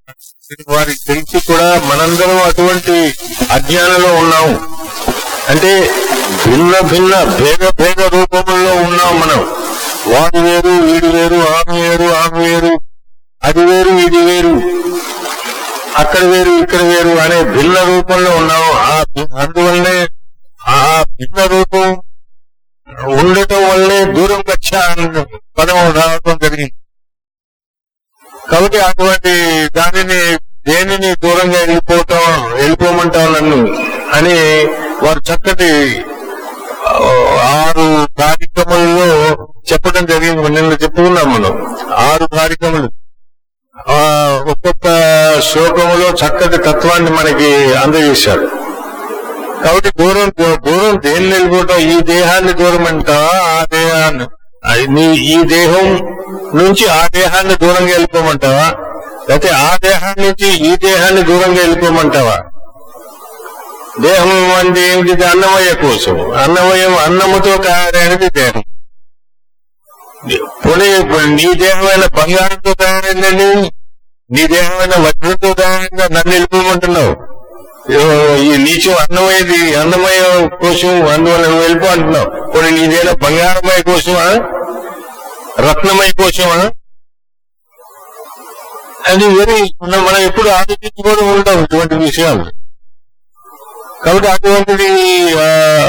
వారికి తెలిసి కూడా మనందరం అటువంటి అజ్ఞానంలో ఉన్నాము అంటే భిన్న భిన్న భేద భేద రూపంలో ఉన్నాం మనం వాడు వేరు వీడు వేరు ఆమె వేరు ఆమె వేరు అది వేరు ఇది వేరు అక్కడ వేరు ఇక్కడ వేరు అనే భిన్న రూపంలో ఉన్నాం ఆ భి- అందువల్లే ఆ భిన్న రూపం ఉండటం వల్లే దూరం వచ్చా అన్న పదం రావడం జరిగింది కాబట్టి అటువంటి దానిని దేనిని దూరంగా వెళ్ళిపోవటం వెళ్ళిపోమంటాం నన్ను అని వారు చక్కటి ఆ, ఆరు కార్యక్రమాలలో చెప్పడం జరిగింది నిన్న చెప్పుకున్నాం మనం ఆరు కార్యక్రమాలు ఆ, ఒక్కొక్క శ్లోకములో చక్కటి తత్వాన్ని మనకి అందజేశాడు కాబట్టి దూరం దూరం దేన్ని వెళ్ళిపోవటం ఈ దేహాన్ని దూరం అంటావా ఆ దేహాన్ని అది నీ ఈ దేహం నుంచి ఆ దేహాన్ని దూరంగా వెళ్ళిపోమంటావా లేకపోతే ఆ దేహాన్ని నుంచి ఈ దేహాన్ని దూరంగా వెళ్ళిపోమంటావా దేహం అంటే ఏమిటి అన్నమయ్య కోసం అన్నమయం అన్నముతో తయారైనది దేహం పోనీ నీ దేహమైన బంగారంతో తయారైందండి నీ దేహమైన వజ్రంతో తయారైందా నన్ను వెళ్ళిపోమంటున్నావు ఓ, ఈ నీచం అన్నమయ్యది అన్నమయ కోసం అందువల్ల నువ్వు వెళ్ళిపో అంటున్నావు పోనీ నీదేనా బంగారమయ కోసమా రత్నమయ కోసమా అది వెరీ మనం మనం ఎప్పుడు ఆలోచించుకోవడం ఉంటాం ఇటువంటి విషయాలు కాబట్టి అటువంటిది ఆ,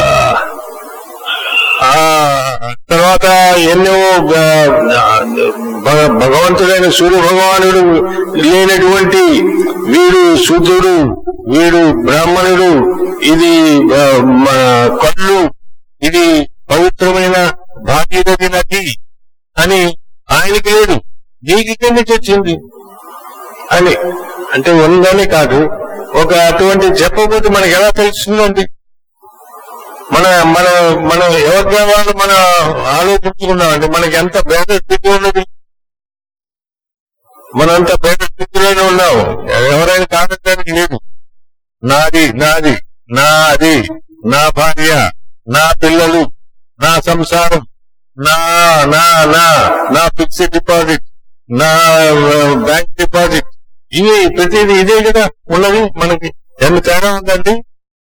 ఆ తర్వాత ఎన్నో ఆ, భగ- భగవంతుడైన సూర్య భగవానుడు లేనటువంటి వీడు శూద్రుడు వీడు బ్రాహ్మణుడు ఇది ఆ, మ- కళ్ళు ఇది పవిత్రమైన భాగీరథి నది అని ఆయనకి లేదు నీకు ఇక్కడి నుంచి వచ్చింది అని అంటే ఉందని కాదు ఒక అటువంటి చెప్పబోతే మనకి ఎలా తెలుస్తుందండి మన మన మన ఎవరి వాళ్ళు మనం ఆలోచించుకున్నామండి మనకి ఎంత భేద స్థితి ఉన్నది మనంత భేద స్థితిలోనే ఉన్నాము ఎవరైనా కాదడానికి లేదు నాది నాది నా అది నా భార్య నా పిల్లలు నా సంసారం నా నా నా నా ఫిక్స్డ్ డిపాజిట్ నా బ్యాంక్ డిపాజిట్ ఇవి ప్రతిదీ ఇదే కదా ఉన్నది మనకి ఎంత తేడా ఉందండి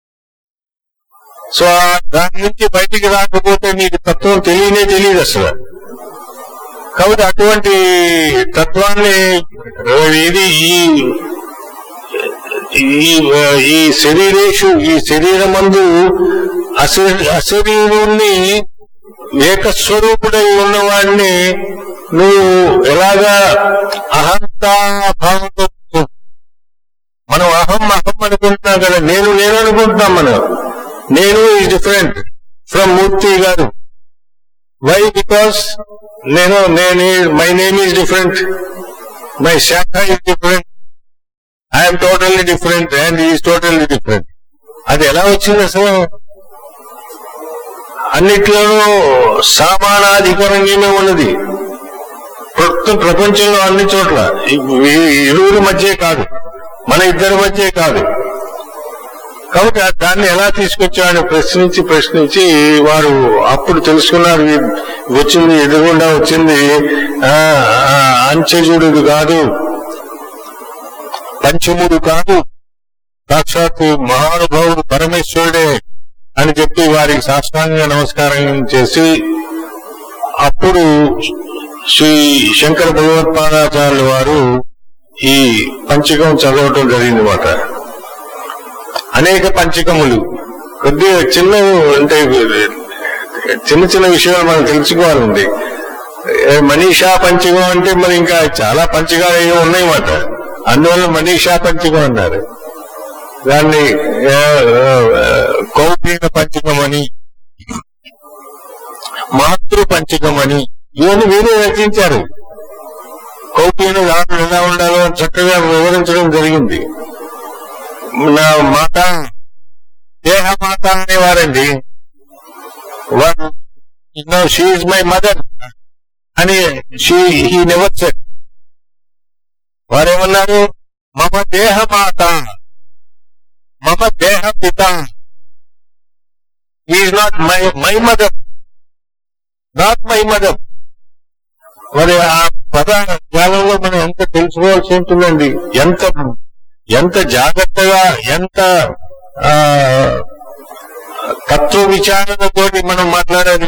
సో ఆ దాని నుంచి బయటికి రాకపోతే నీకు తత్వం తెలియనే తెలియదు అసలు కాబట్టి అటువంటి తత్వాన్ని ఆ, ఇది ఈ ఈ ఈ శరీరేషు ఈ శరీరమందు అశరీ అశరీరుణ్ణి ఏకస్వరూపుడై ఉన్నవాడిని నువ్వు ఎలాగా అహంతా భావంతో మనం అహం అహం అనుకుంటున్నాం కదా నేను నేను అనుకుంటున్నాం మనం నేను ఈజ్ డిఫరెంట్ ఫ్రమ్ మూర్తి గారు వై బికాస్ నేను నేను my name is different my శాఖ is different I'm totally different and is totally different అది ఎలా వచ్చింది అసలు అన్నిట్లోనూ సమానాధికారంగానే ఉన్నది ప్రస్తుతం ప్రపంచంలో అన్ని చోట్ల ఈ- ఈ ఇరువురి మధ్య కాదు మన ఇద్దరి మధ్య కాదు కాబట్టి ఆ దాన్ని ఎలా తీసుకొచ్చాడని ప్రశ్నించి ప్రశ్నించి వారు అప్పుడు తెలుసుకున్నారు ఇది వచ్చింది ఎదురుగుండా వచ్చింది ఆ, ఆ, అంచెజుడు కాదు పంచముడు కాదు సాక్షాత్తు మహానుభావుడు పరమేశ్వరుడే అని చెప్పి వారికి సాష్టాంగ నమస్కారం చేసి అప్పుడు శ్రీ శంకర భగవత్పాదాచార్యుల వారు ఈ పంచకం చదవటం జరిగింది మాట అనేక పంచకములు కొద్దిగా చిన్న అంటే చిన్న చిన్న విషయాలు మనం తెలుసుకోవాలండి ఏ మనీషా పంచకం అంటే మరి ఇంకా చాలా పంచకాలు ఏవో ఉన్నాయి మాట అందువల్ల మనీషా పంచకం అన్నారు దాన్ని ఆ, ఆ, కౌపీన పంచకం అని మాతృ పంచకం అని ఇవన్నీ వీరే రచించారు కౌపీన దాంట్లో ఎలా ఉండాలో చక్కగా వివరించడం జరిగింది నా మాత దేహ మాత అనేవారండి వారు నో షీఈ్ మై మదర్ అని షీ హీ నెవర్ సెట్ వారేమన్నారు మమ దేహ మాత మమ దేహ పిత is not my my mother not my mother మరి ఆ పద కాలంలో మనం ఎంత తెలుసు తెలుసుకోవాల్సి ఉంటుందండి ఎంత ఎంత జాగ్రత్తగా ఎంత ఆ, తత్వ విచారణతోటి మనం మాట్లాడాలి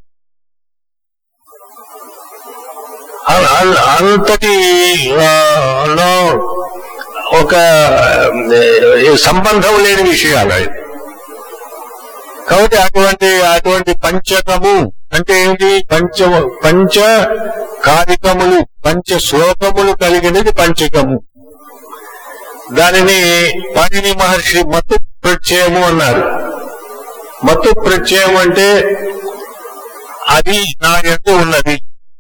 అ- అ- అంతటి ఆ, లో ఒక ఆ, సంబంధం లేని విషయాలు అవి. కాబట్టి అటువంటి అటువంటి పంచకము అంటే ఏంటి పంచ పంచ కారికములు పంచ శ్లోకములు కలిగినది పంచకము దానిని పాణిని మహర్షి మత్తు ప్రత్యయము అన్నారు మత్తు ప్రత్యయం అంటే అది నా ఎందు ఉన్నది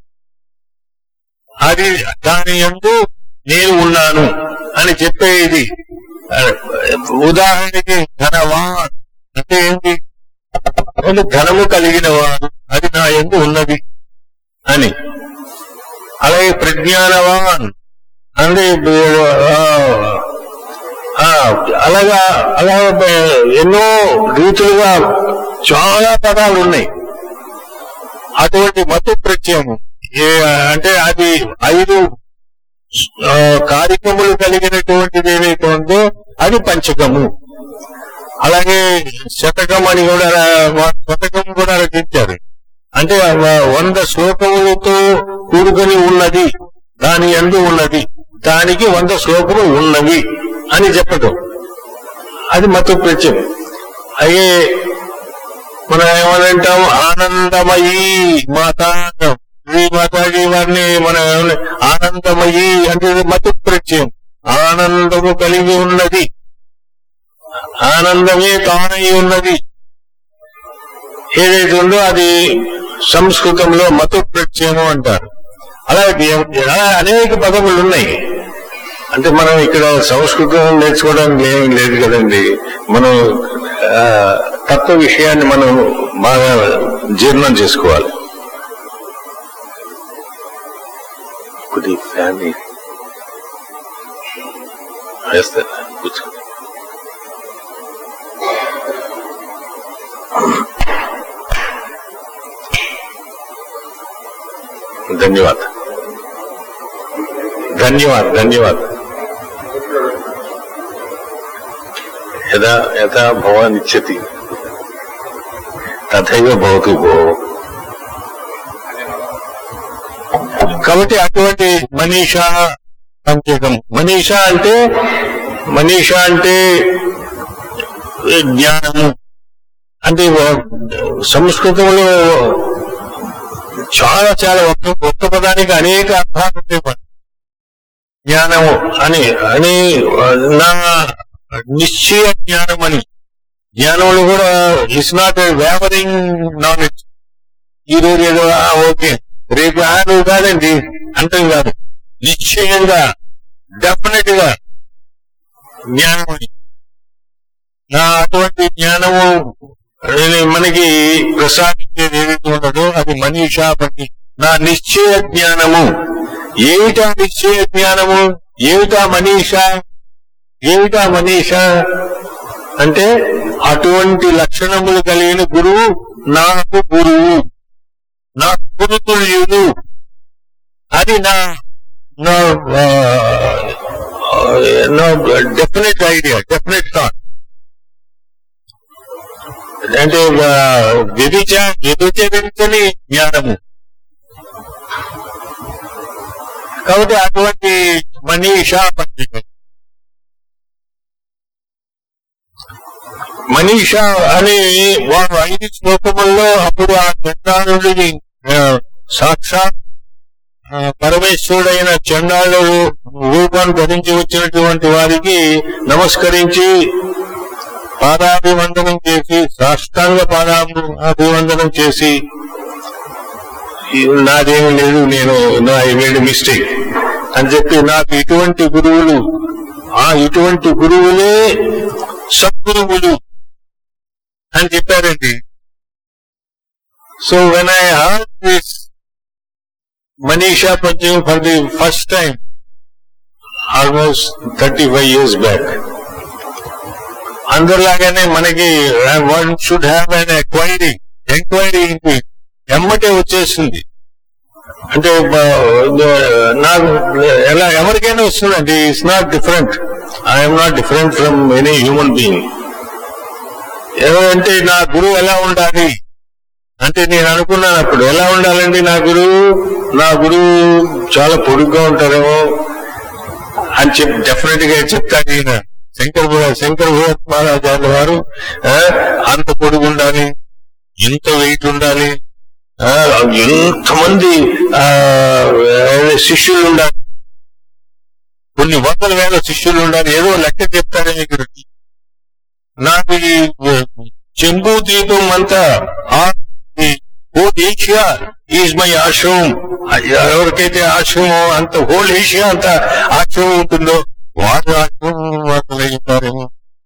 అది దాని ఎందు నేను ఉన్నాను అని చెప్పేది ఆ, ఉదాహరణకి ధనవాన్ అంటే ఏంటి నేను ధనము కలిగిన వాడు అది నా ఎందు ఉన్నది అని అలాగే ప్రజ్ఞానవాన్ అంటే ఆ, ఆ, అలాగా అలా ఎన్నో రీతులుగా చాలా పదాలు ఉన్నాయి అటువంటి మత్తు ప్రత్యయము ఏ అంటే అది ఐదు ఆ, కార్యక్రములు కలిగినటువంటిది ఏదైతే ఉందో అది పంచకము అలాగే శతకం అని కూడా రా- శతకం కూడా రచించారు అంటే వ- వంద శ్లోకములతో కూడుకొని ఉన్నది దాని ఎందు ఉన్నది దానికి వంద శ్లోకములు ఉన్నవి అని చెప్పటం అది మత్తు ప్రత్యయం అయ్యే మనం ఏమనంటాం ఆనందమయీ మాత అంటాం. శ్రీ మాతాజీ వారిని మనం ఏమన్నా- ఆనందమయీ అంటే ఇది మత్తు ప్రత్యయం ఆనందము కలిగి ఉన్నది ఆనందమే తానై ఉన్నది ఏదైతే ఉందో అది సంస్కృతంలో మతు ప్రత్యయము అంటారు అలాగే అలా అనేక పదములు ఉన్నాయి అంటే మనం ఇక్కడ సంస్కృతం నేర్చుకోవడానికి ఏం లేదు కదండి మనం ఆ, తత్వ విషయాన్ని మనం బాగా జీర్ణం చేసుకోవాలి కొద్ది ఫ్యామిలీ వేస్తారు కూర్చో धन्यवाद धन्यवाद धन्यवाद यदा यथा भवान् इच्छति తథైవ భవతు భో కాబట్టి అటువంటి మనీషా పంచకం మనీషా అంటే మనీషా అంటే జ్ఞానము అంటే సంస్కృతంలో చాలా చాలా ఒక్క ఒక్క పదానికి అనేక అర్థాలు ఉంటాయి మరి. జ్ఞానము అని అని నా నిశ్చయ జ్ఞానం అని జ్ఞానంలో కూడా ఇట్స్ నాట్ వేవరింగ్ నాలెడ్జ్ ఈ రోజు ఏదో ఆ, ఓకే రేపు ఆ నువ్వు కాదండి అంతం కాదు నిశ్చయంగా డెఫినెట్ గా జ్ఞానం అని నా అటువంటి జ్ఞానము అది మనకి ప్రసాదించేది ఏదైతే ఉన్నదో అది మనీషా పట్టి నా నిశ్చయ జ్ఞానము ఏమిటా నిశ్చయ జ్ఞానము ఏమిటా మనీషా ఏమిటా మనీషా అంటే అటువంటి లక్షణములు కలిగిన గురువు నాకు గురువు నా గురుతుల్యుడు అది నా నా నా డెఫినెట్ ఐడియా డెఫినెట్ థాట్ అంటే ఆ, వ్యభిచ వ్యభిచరించని జ్ఞానము కాబట్టి అటువంటి మనీషా పత్రిక మనీషా అని వారు ఐదు శ్లోకముల్లో అప్పుడు ఆ చండాలుడిని ఆ, సాక్షాత్ ఆ, పరమేశ్వరుడైన చండాలు రూపాన్ని ధరించి వచ్చినటువంటి వారికి నమస్కరించి పాదాభివందనం చేసి సాష్టాంగ పాదాభివందనం చేసి "ఈ నాదేమీ లేదు నేను నా ఐ మేడ్ మిస్టేక్ అని చెప్పి నాకు ఇటువంటి గురువులు ఆ ఇటువంటి గురువులే సద్గురువులు అని చెప్పారండి so when I heard this Manisha Panchakam for the first time almost thirty five years back అందరిలాగానే మనకి one should have an enquiry enquiry ఇంటి ఎమ్మటే వచ్చేసింది అంటే బ- నాకు ఎలా ఎవరికైనా వస్తుందండి it's not different I'm not different from any human being ఏమంటే నా గురువు ఎలా ఉండాలి అంటే నేను అనుకున్నాను అప్పుడు ఎలా ఉండాలండి నా గురువు నా గురువు చాలా పొడుగ్గా ఉంటారేమో అని చెప్పి డెఫినెట్ గా చెప్తాడు ఈయన శంకర్ భగ- శంకర్ భగవత్పాదాచార్య వారు ఆ, అంత పొడుగు ఉండాలి ఇంత వెయిట్ ఉండాలి ఆ, ఎంతమంది ఆ, శిష్యులు ఉండాలి కొన్ని వందల వేల శిష్యులు ఉండాలి ఏదో లెక్క చెప్తారే మీకు నాకు ఈ చెంబు దీపం అంతా హోల్ ఏషియా ఈజ్ మై ఆశ్రమం ఎవరికైతే ఆశ్రమం అంత హోల్ ఏషియా అంత ఆశ్రమం ఉంటుందో వారు ఆశ్రమం వాసులైతారేమో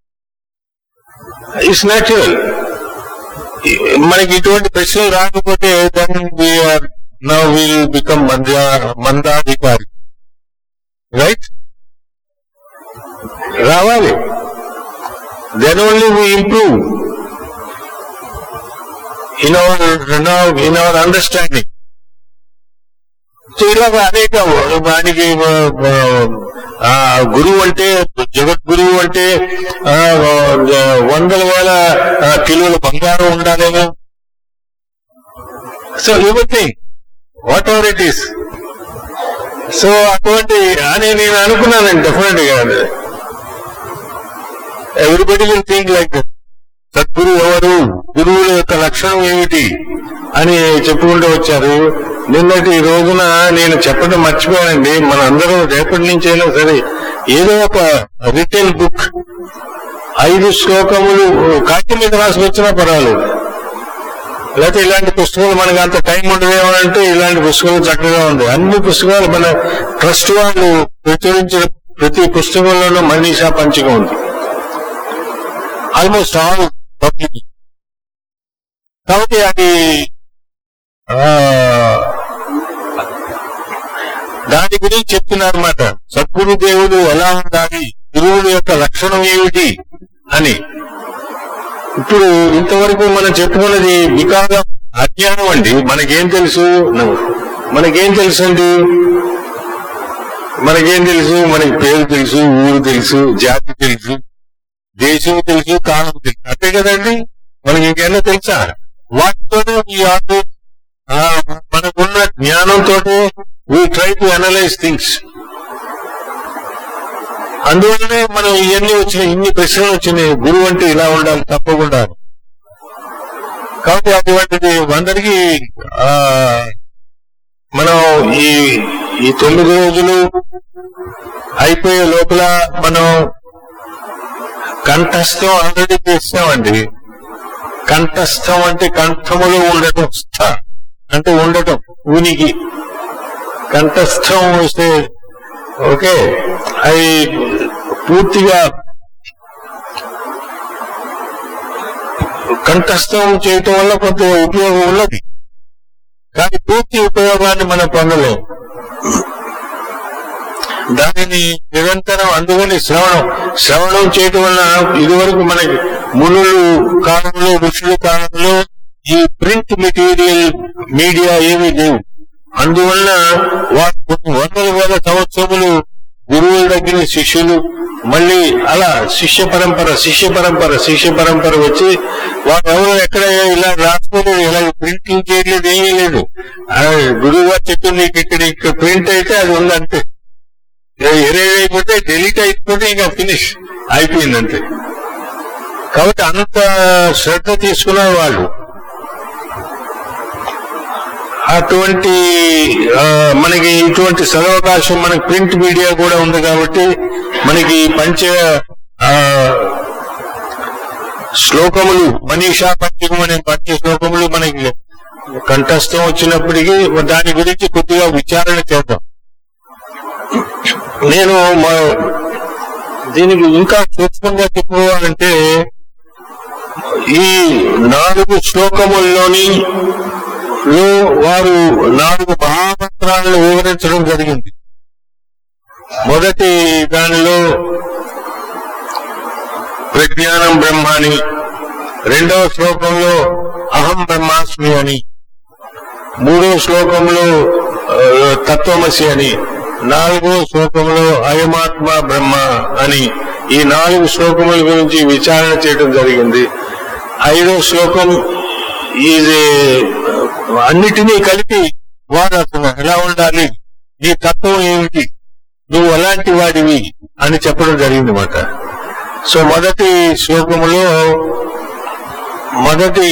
ఇట్స్ న్యాచురల్ మనకి ఇటువంటి ప్రశ్నలు రాకపోతే then we are now will become మందా మందాధికారి రైట్ రావాలి then only we improve in our in our understanding so ఇలాగ అనేక వానికి ఆ, గురువు అంటే జగద్గురువు అంటే ఆ, వందల వేల ఆ, కిలోల బంగారం ఉండాలేమో so everything whatever it is so అటువంటి అని నేను అనుకున్నానండి డెఫినెట్ గా everybody will think like Sadguru ఎవరు గురువుల యొక్క లక్షణం ఏమిటి అని చెప్పుకుంటూ వచ్చారు నిన్నటి రోజున నేను చెప్పడం మర్చిపోయానండి మన అందరం రేపటి నుంచైనా సరే ఏదో ఒక రిటర్న్ బుక్ ఐదు శ్లోకములు కాకి మీద రాసి వచ్చినా పర్వాలేదు లేకపోతే ఇలాంటి పుస్తకాలు మనకు అంత టైం ఉండదేమో అంటే ఇలాంటి పుస్తకాలు చక్కగా ఉంది అన్ని పుస్తకాలు మన ట్రస్ట్ వాళ్ళు ప్రచురించిన ప్రతి పుస్తకంలోనూ మనీషా పంచకం ఉంది ఆల్మోస్ట్ ఆల్ పబ్లిక్ కాబట్టి అది ఆ, దాని గురించి చెప్తున్నారన్నమాట సద్గురు దేవుడు ఎలా ఉండాలి గురువుల యొక్క లక్షణం ఏమిటి అని ఇప్పుడు ఇంతవరకు మనం చెప్పుకున్నది బికాస్ ఆఫ్ అజ్ఞానం అండి మనకేం తెలుసు మనకేం తెలుసు అండి మనకేం తెలుసు మనకి పేరు తెలుసు ఊరు తెలుసు జాతి తెలుసు దేశం తెలుసు కాలం తెలుసు అంతే కదండి మనకి ఇంకేమో తెలుసా వాటితోనే ఈ ఆటో మనకున్న జ్ఞానంతో we try to analyse things అందువల్లనే మనం ఇవన్నీ వచ్చినాయి ఇన్ని ప్రశ్నలు వచ్చినాయి గురువు అంటే ఇలా ఉండాలి తప్పకుండా కాబట్టి అటువంటిది అందరికీ ఆ, మనం ఈ ఈ తొమ్మిది రోజులు అయిపోయే లోపల మనం కంఠస్థం ఆల్రెడీ చేస్తామండి కంఠస్థం అంటే కంఠములో ఉండటం స్థ అంటే ఉండటం ఉనికి కంఠస్థం వస్తే ఓకే అది పూర్తిగా కంఠస్థం చేయటం వల్ల కొంత ఉపయోగం ఉన్నది కానీ పూర్తి ఉపయోగాన్ని మనం పొందలేం దానిని నిరంతరం అందుకని శ్రవణం శ్రవణం చేయటం వల్ల ఇదివరకు మనకి మునులు కాలంలో ఋషుల కాలంలో ఈ ప్రింట్ మెటీరియల్ మీడియా ఏమీ లేవు అందువల్ల వారు కొన్ని వందల వేల సంవత్సరములు గురువుల దగ్గర శిష్యులు మళ్ళీ అలా శిష్య పరంపర శిష్య పరంపర శిష్య పరంపర వచ్చి వారు ఎవరు ఎక్కడ ఇలా రాసుకోలేదు ఇలా ప్రింటింగ్ చేయలేదు ఏమీ లేదు ఆ గురువు గారు చెప్పి నీకు ఇక్కడ ఇక్కడ ప్రింట్ అయితే అది ఉంది అంతే ఎరేజ్ అయిపోతే డెలీట్ అయిపోతే ఇంకా ఫినిష్ అయిపోయింది అంతే కాబట్టి అంత శ్రద్ధ తీసుకున్నారు వాళ్ళు అటువంటి ఆ, మనకి ఇటువంటి సదవకాశం మనకి ప్రింట్ మీడియా కూడా ఉంది కాబట్టి మనకి పంచ ఆ, శ్లోకములు మనీషా పంచకం అనే పంచ శ్లోకములు మనకి కంఠస్థం వచ్చినప్పటికీ దాని గురించి కొద్దిగా విచారణ చేద్దాం నేను మా- దీనికి ఇంకా సూక్ష్మంగా చెప్పుకోవాలంటే ఈ నాలుగు శ్లోకముల్లోని లో వారు నాలుగు మహామంత్రాలను వివరించడం జరిగింది మొదటి దానిలో ప్రజ్ఞానం బ్రహ్మ అని రెండవ శ్లోకంలో అహం బ్రహ్మాస్మి అని మూడో శ్లోకంలో ఆ, తత్వమసి అని నాలుగో శ్లోకంలో అయమాత్మ బ్రహ్మ అని ఈ నాలుగు శ్లోకముల గురించి విచారణ చేయడం జరిగింది ఐదో శ్లోకం ఇది అన్నిటినీ కలిపి వాడు అసలు ఎలా ఉండాలి నీ తత్వం ఏమిటి నువ్వు ఎలాంటి వాడివి అని చెప్పడం జరిగింది మాట సో మొదటి శ్లోకములో మొదటి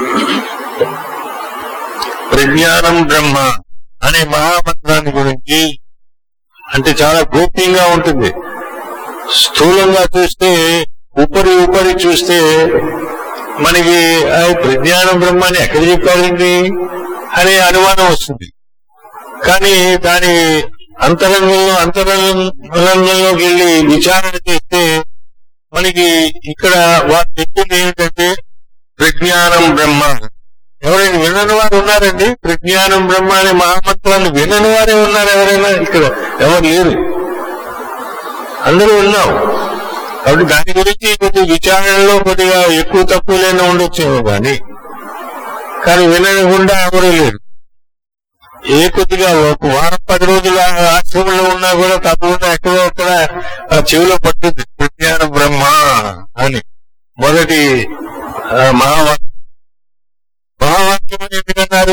ప్రజ్ఞానం బ్రహ్మ అనే మహామంత్రాన్ని గురించి అంటే చాలా గోప్యంగా ఉంటుంది స్థూలంగా చూస్తే ఉపరి ఉపరి చూస్తే మనకి ఆ ప్రజ్ఞానం బ్రహ్మ అని ఎక్కడ చెప్పారండి అనే అనుమానం వస్తుంది కానీ దాని అంతరంగంలో అంతరంగంలోకి వెళ్ళి విచారణ చేస్తే మనకి ఇక్కడ వారు చెప్పింది ఏమిటంటే ప్రజ్ఞానం బ్రహ్మ ఎవరైనా వినని వారు ఉన్నారండి ప్రజ్ఞానం బ్రహ్మ అనే మహామంత్రాన్ని వినని వారే ఉన్నారు ఎవరైనా ఇక్కడ ఎవరు లేరు అందరూ ఉన్నాం కాబట్టి దాని గురించి కొద్ది విచారణలో కొద్దిగా ఎక్కువ తక్కువ లేని ఉండొచ్చేమో కానీ కానీ వినకుండా ఎవరు లేరు ఏ కొద్దిగా ఒక వారం పది రోజులు ఆ ఆశ్రమంలో ఉన్నా కూడా తప్పకుండా ఎక్కడో అక్కడ ఆ చెవిలో పట్టుద్ది ప్రజ్ఞాన బ్రహ్మ అని మొదటి ఆ, మహావాక్యం మహావాక్యం అని ఎందుకన్నారు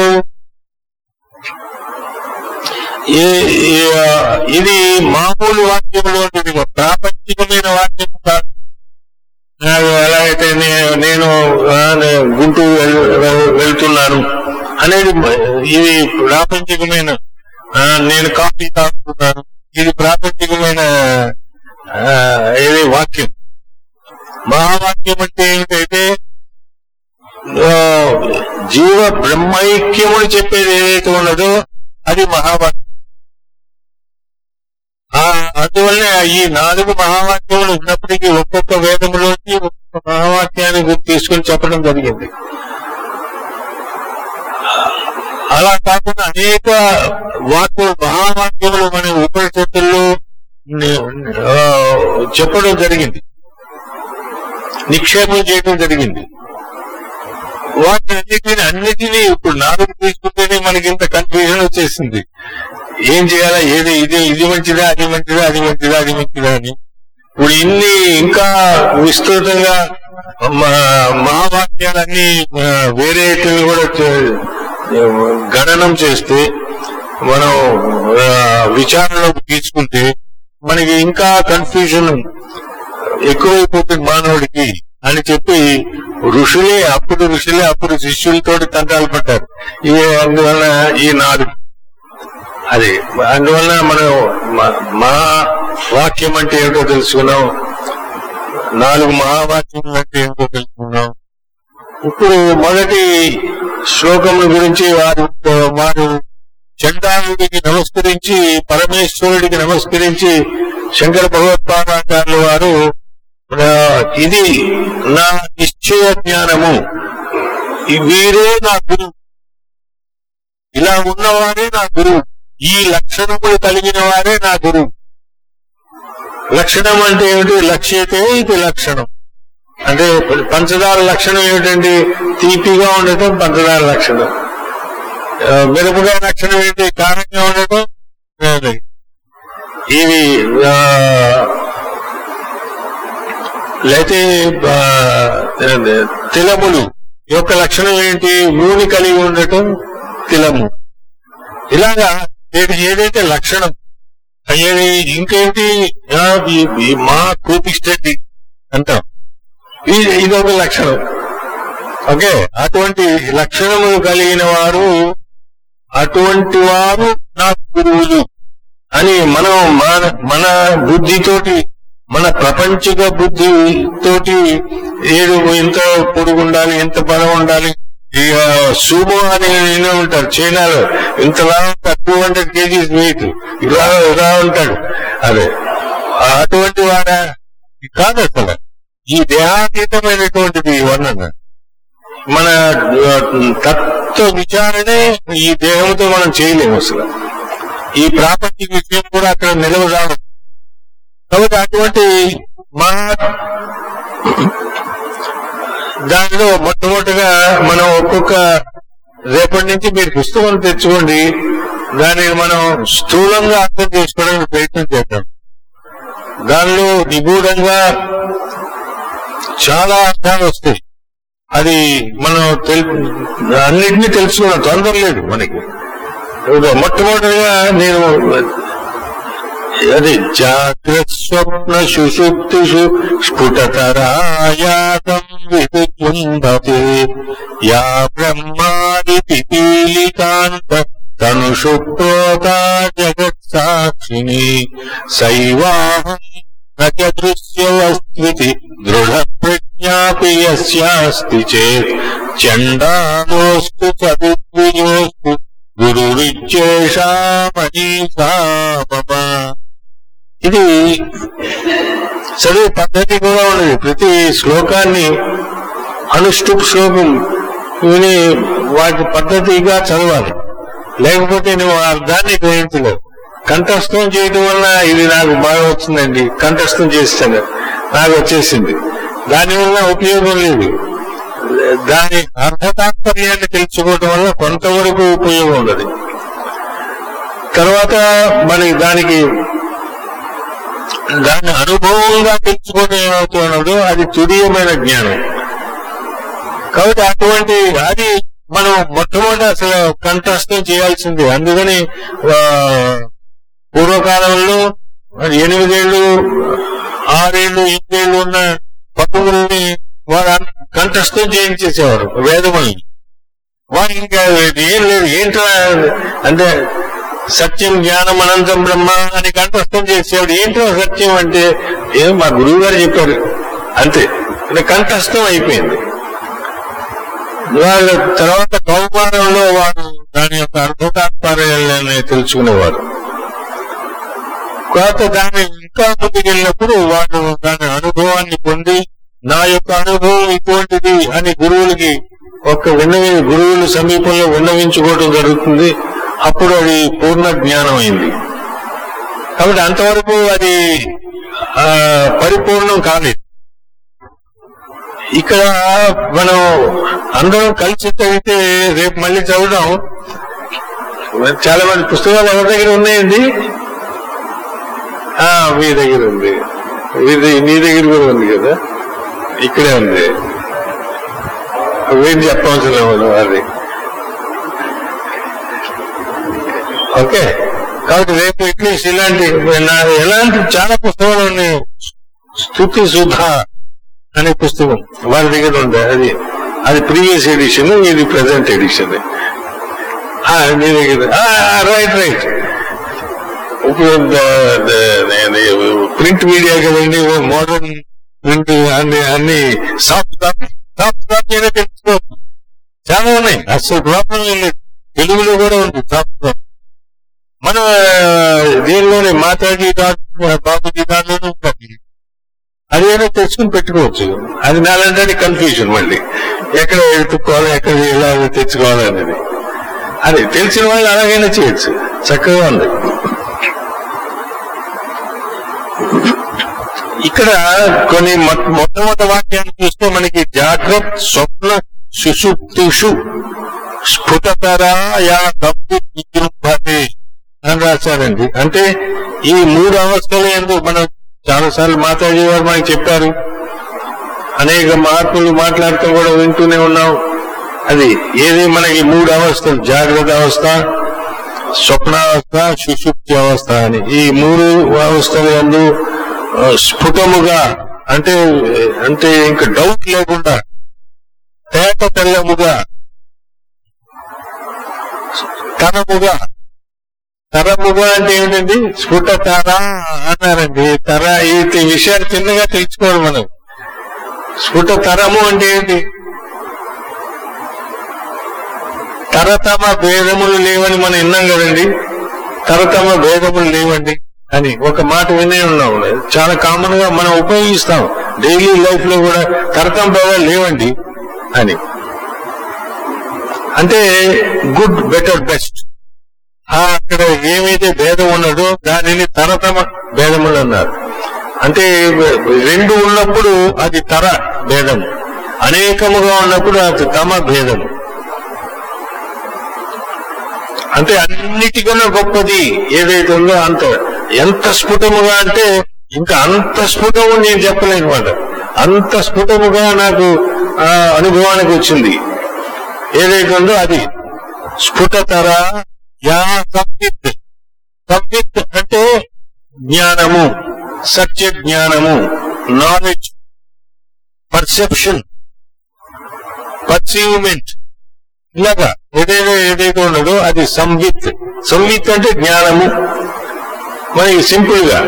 ఏ- ఏ- ఆ, ఇది మామూలు వాక్యంలో ఉంటుంది ప్రాపంచికమైన వాక్యం కాదు నాకు ఎలాగైతే నే- నేను ఆ, నే- గుంటూరు వెళ్- వెళ్- వెళ్తున్నాను అనేది మ- ఇది ప్రాపంచికమైన ఆ, నేను కాఫీ తాగుతున్నాను ఇది ప్రాపంచికమైన ఆ, ఇది వాక్యం మహావాక్యం అంటే ఏమిటైతే ఆ, జీవ బ్రహ్మైక్యముని చెప్పేది ఏదైతే ఉన్నదో అది మహావాక్యం ఆ, అందువల్ల ఈ నాలుగు మహావాక్యములు ఉన్నప్పటికీ ఒక్కొక్క వేదములోకి ఒక్కొక్క మహావాక్యాన్ని గుర్తు తీసుకుని చెప్పడం జరిగింది అలా కాకుండా అనేక వాక్యములు మహావాక్యములు మన ఉపనిషత్తుల్లో ని- ఆ, చెప్పడం జరిగింది నిక్షేపం చేయడం జరిగింది వాటిని అన్నిటిని అన్నిటినీ ఇప్పుడు నాలుగు తీసుకుంటేనే మనకి ఇంత కన్ఫ్యూజన్ వచ్చేసింది ఏం చేయాలా ఏది ఇది ఇది మంచిదా అది మంచిదా అది మంచిదా అది మంచిదా అని ఇప్పుడు ఇన్ని ఇంకా విస్తృతంగా మా- మహావాక్యాలన్నీ ఆ, వేరేటివి కూడా చే- గణనం చేస్తే మనం ఆ, విచారణలోకి తీసుకుంటే మనకి ఇంకా కన్ఫ్యూజన్ ఎక్కువైపోతుంది మానవుడికి అని చెప్పి ఋషులే అప్పుడు ఋషులే అప్పుడు శిష్యులతో తంటాలు పడ్డారు ఈ అందువల్ల ఈ నాలుగు అది అందువల్ల మనం మ- మహా వాక్యం అంటే ఏమిటో తెలుసుకున్నాం నాలుగు మహావాక్యములు అంటే ఏమిటో తెలుసుకున్నాం ఇప్పుడు మొదటి శ్లోకముల గురించి వారు వారు చండాలుడికి నమస్కరించి పరమేశ్వరుడికి నమస్కరించి శంకర భగవత్పాదాచార్యుల వారు ఆ, ఇది నా నిశ్చయ జ్ఞానము ఈ వీరే నా గురువు ఇలా ఉన్నవారే నా గురువు ఈ లక్షణములు కలిగిన వారే నా గురువు లక్షణం అంటే ఏమిటి లక్ష్యతే ఇది లక్షణం అంటే పంచదార లక్షణం ఏమిటండి తీపిగా ఉండటం పంచదార లక్షణం ఆ, మిరపకాయ లక్షణం ఏంటి కారంగా ఉండటం అది. ఇవి ఆ, లేతే ఆ, ఏంది, తిలములు యొక్క లక్షణం ఏంటి నూనె కలిగి ఉండటం తిలము ఇలాగా ఏది- ఏదైతే లక్షణం అయ్యేది ఇంకేంటి ఆ, ఈ- ఈ మా కూపిస్టేది అంటాం ఇది ఇదొక లక్షణం ఓకే అటువంటి లక్షణములు కలిగిన వారు అటువంటి వారు నా గురువులు అని మనం మన మన బుద్ధితోటి మన ప్రపంచిక బుద్ధి తోటి ఏడు ఎంత పొడుగు ఉండాలి ఎంత బలం ఉండాలి ఇక సూమో అని వినే ఉంటారు చైనాలో ఇంతలా టూ హండ్రెడ్ కేజీస్ వెయిట్ ఇలా ఇలా ఉంటాడు అదే అటువంటి వాడా ఇది కాదు అసలు ఈ దేహాతీతమైనటువంటిది వర్ణన మన ఆ, తత్వ విచారణే ఈ దేహంతో మనం చేయలేము అసలు ఈ ప్రాపంచిక విషయం కూడా అక్కడ నిలవరాదు కాబట్టి అటువంటి మా దానిలో మొట్టమొదటిగా మనం ఒక్కొక్క రేపటి నుంచి మీరు పుస్తకం తెచ్చుకోండి దానిని మనం స్థూలంగా అర్థం చేసుకోవడానికి ప్రయత్నం చేద్దాం దానిలో నిగూఢంగా చాలా అర్థాలు వస్తాయి అది మనం తెల్ అన్నిటినీ తెలుసుకోవడం తొందర లేదు మనకి ఇదిగో మొట్టమొదటిగా నేను అది జాగ్రత్త స్వప్న సుషుప్తిషు స్ఫుటతరాయాతం విద్యుంభతే యా బ్రహ్మాది పిపీలికాంత తనుషుప్రోతా జగత్ సాక్షిని సైవాహం నచ దృశ్యవస్వితి దృఢ ప్రజ్ఞాపి యస్యాస్తి చేత్ చండాలోస్తు చతుర్విజోస్తు గురురిచ్చేషామనీసా మమ ఇది చదువు పద్ధతి కూడా ఉన్నది ప్రతి శ్లోకాన్ని అనుష్టుప్ శ్లోకం విని వాటి పద్ధతిగా చదవాలి లేకపోతే నువ్వు ఆ అర్థాన్ని గ్రహించలేవు కంఠస్థం చేయడం వల్ల ఇది నాకు బాగా వచ్చిందండి కంఠస్థం చేస్తాను నాకు వచ్చేసింది దానివల్ల ఉపయోగం లేదు దాని అర్థతాత్పర్యాన్ని తెలుసుకోవడం వల్ల కొంతవరకు ఉపయోగం ఉన్నది తర్వాత మరి దానికి దాన్ని అనుభవంగా తెలుసుకోవడం ఏమవుతున్నదో అది తురీయమైన జ్ఞానం కాబట్టి అటువంటి అది మనం మొట్టమొదటి అసలు కంఠస్థం చేయాల్సింది అందుకని ఆ, పూర్వకాలంలో ఎనిమిదేళ్లు ఆరేళ్లు ఎనిమిదేళ్లు ఉన్న పట్టుకుల్ని వారు అన్- కంఠస్థం చేయించేసేవారు వేదముల్ని వారు ఇంకా ఏం లేదు ఏంట్రా అంటే సత్యం జ్ఞానం అనంతం బ్రహ్మ అని కంఠస్థం చేసేవాడు ఏంటో సత్యం అంటే ఏం మా గురువు గారు చెప్పారు అంతే అంటే కంఠస్థం అయిపోయింది వాళ్ళ తర్వాత కౌమారంలో వారు దాని యొక్క అర్థతాత్పర్యాలని తెలుసుకునేవారు తర్వాత దాన్ని ఇంకా ముందుకెళ్ళినప్పుడు వాళ్ళు దాని అనుభవాన్ని పొంది నా యొక్క అనుభవం ఇటువంటిది అని గురువులకి ఒక విన్నవి గురువుల సమీపంలో విన్నవించుకోవడం జరుగుతుంది అప్పుడు అది పూర్ణ జ్ఞానం అయింది కాబట్టి అంతవరకు అది ఆ, పరిపూర్ణం కాలేదు ఇక్కడ మనం అందరం కలిసి చదివితే రేపు మళ్ళీ చదువుదాం చాలా మంది పుస్తకాలు ఎవరి దగ్గర ఉన్నాయండి ఆ, మీ దగ్గర ఉంది మీది మీ దగ్గర కూడా ఉంది కదా ఇక్కడే ఉంది మీరు చెప్పవలసిన లేదు అది ఓకే కాబట్టి రేపు అట్లీస్ట్ ఇలాంటి నా- ఎలాంటి చాలా పుస్తకాలు ఉన్నాయి స్థుతి సుధ అనే పుస్తకం వారి దగ్గర ఉంది అది అది ప్రీవియస్ ఎడిషన్ ఇది ప్రజెంట్ ఎడిషన్ మీ దగ్గర రైట్ రైట్ ఇప్పుడు ప్రింట్ మీడియా కదండి మోడర్న్ ప్రింట్ అన్ని అన్ని సాఫ్ట్ కాపీ సాఫ్ట్ కాపీ అయినా తెలుసుకోవచ్చు చాలా ఉన్నాయి అసలు ప్రాబ్లం ఏం లేదు తెలుగులో కూడా ఉంది సాఫ్ట్ కాపీ మన దీనిలోనే మాతాజీ దాంట్లో బాబుజీ దాంట్లోనూ ఉంది అదేదో తెచ్చుకుని పెట్టుకోవచ్చు అది నాలంటే కన్ఫ్యూజన్ మళ్ళీ ఎక్కడ ఎత్తుకోవాలి ఎక్కడ ఎలా తెచ్చుకోవాలి అనేది అది తెలిసిన వాళ్ళు అలాగైనా చేయొచ్చు చక్కగా ఉంది ఇక్కడ కొన్ని మొ- మొట్టమొదటి వాక్యాన్ని చూస్తే మనకి జాగ్రత్త స్వప్న సుషుప్తిషు స్ఫుటతరాయా తప్పు విజృంభతే అని రాశారండి అంటే ఈ మూడు అవస్థలు ఎందుకు మనం చాలా సార్లు మాతాజీ గారు మనకి చెప్పారు అనేక మహాత్ములు మాట్లాడుతూ కూడా వింటూనే ఉన్నాం అది ఏది మనకి మూడు అవస్థలు జాగ్రత్త అవస్థ స్వప్నావస్థ సుషుప్తి అవస్థ అని ఈ మూడు అవస్థలు ఎందు ఆ, స్ఫుటముగా అంటే అంటే ఇంకా డౌట్ లేకుండా తేట తెల్లముగా తరముగా తరముగా అంటే ఏమిటండి స్ఫుట తర అన్నారండి తర ఈ విషయాలు చిన్నగా తెలుసుకోవాలి మనం స్ఫుట తరము అంటే ఏంటి తరతమ భేదములు లేవని మనం విన్నాం కదండి తరతమ భేదములు లేవండి అని ఒక మాట వినే ఉన్నాం చాలా కామన్ గా మనం ఉపయోగిస్తాం డైలీ లైఫ్ లో కూడా తరతమ భేదాలు లేవండి అని అంటే గుడ్ బెటర్ బెస్ట్ ఆ అక్కడ ఏమైతే భేదం ఉన్నదో దానిని తరతమ భేదములు అన్నారు అంటే రెండు ఉన్నప్పుడు అది తర భేదం అనేకముగా ఉన్నప్పుడు అది తమ భేదము అంటే అన్నిటికన్నా గొప్పది ఏదైతే ఉందో అంత ఎంత స్ఫుటముగా అంటే ఇంకా అంత స్ఫుటము నేను చెప్పలేను మాట అంత స్ఫుటముగా నాకు ఆ అనుభవానికి వచ్చింది ఏదైతే ఉందో అది స్ఫుటతర యా సంవిత్ సంవిత్ అంటే జ్ఞానము సత్య జ్ఞానము నాలెడ్జ్ పర్సెప్షన్ పర్సీవ్మెంట్ ఇలాగా ఏదైతే ఏదైతే ఉన్నదో అది సంవిత్ సంవిత్ అంటే జ్ఞానము మరి సింపుల్ గా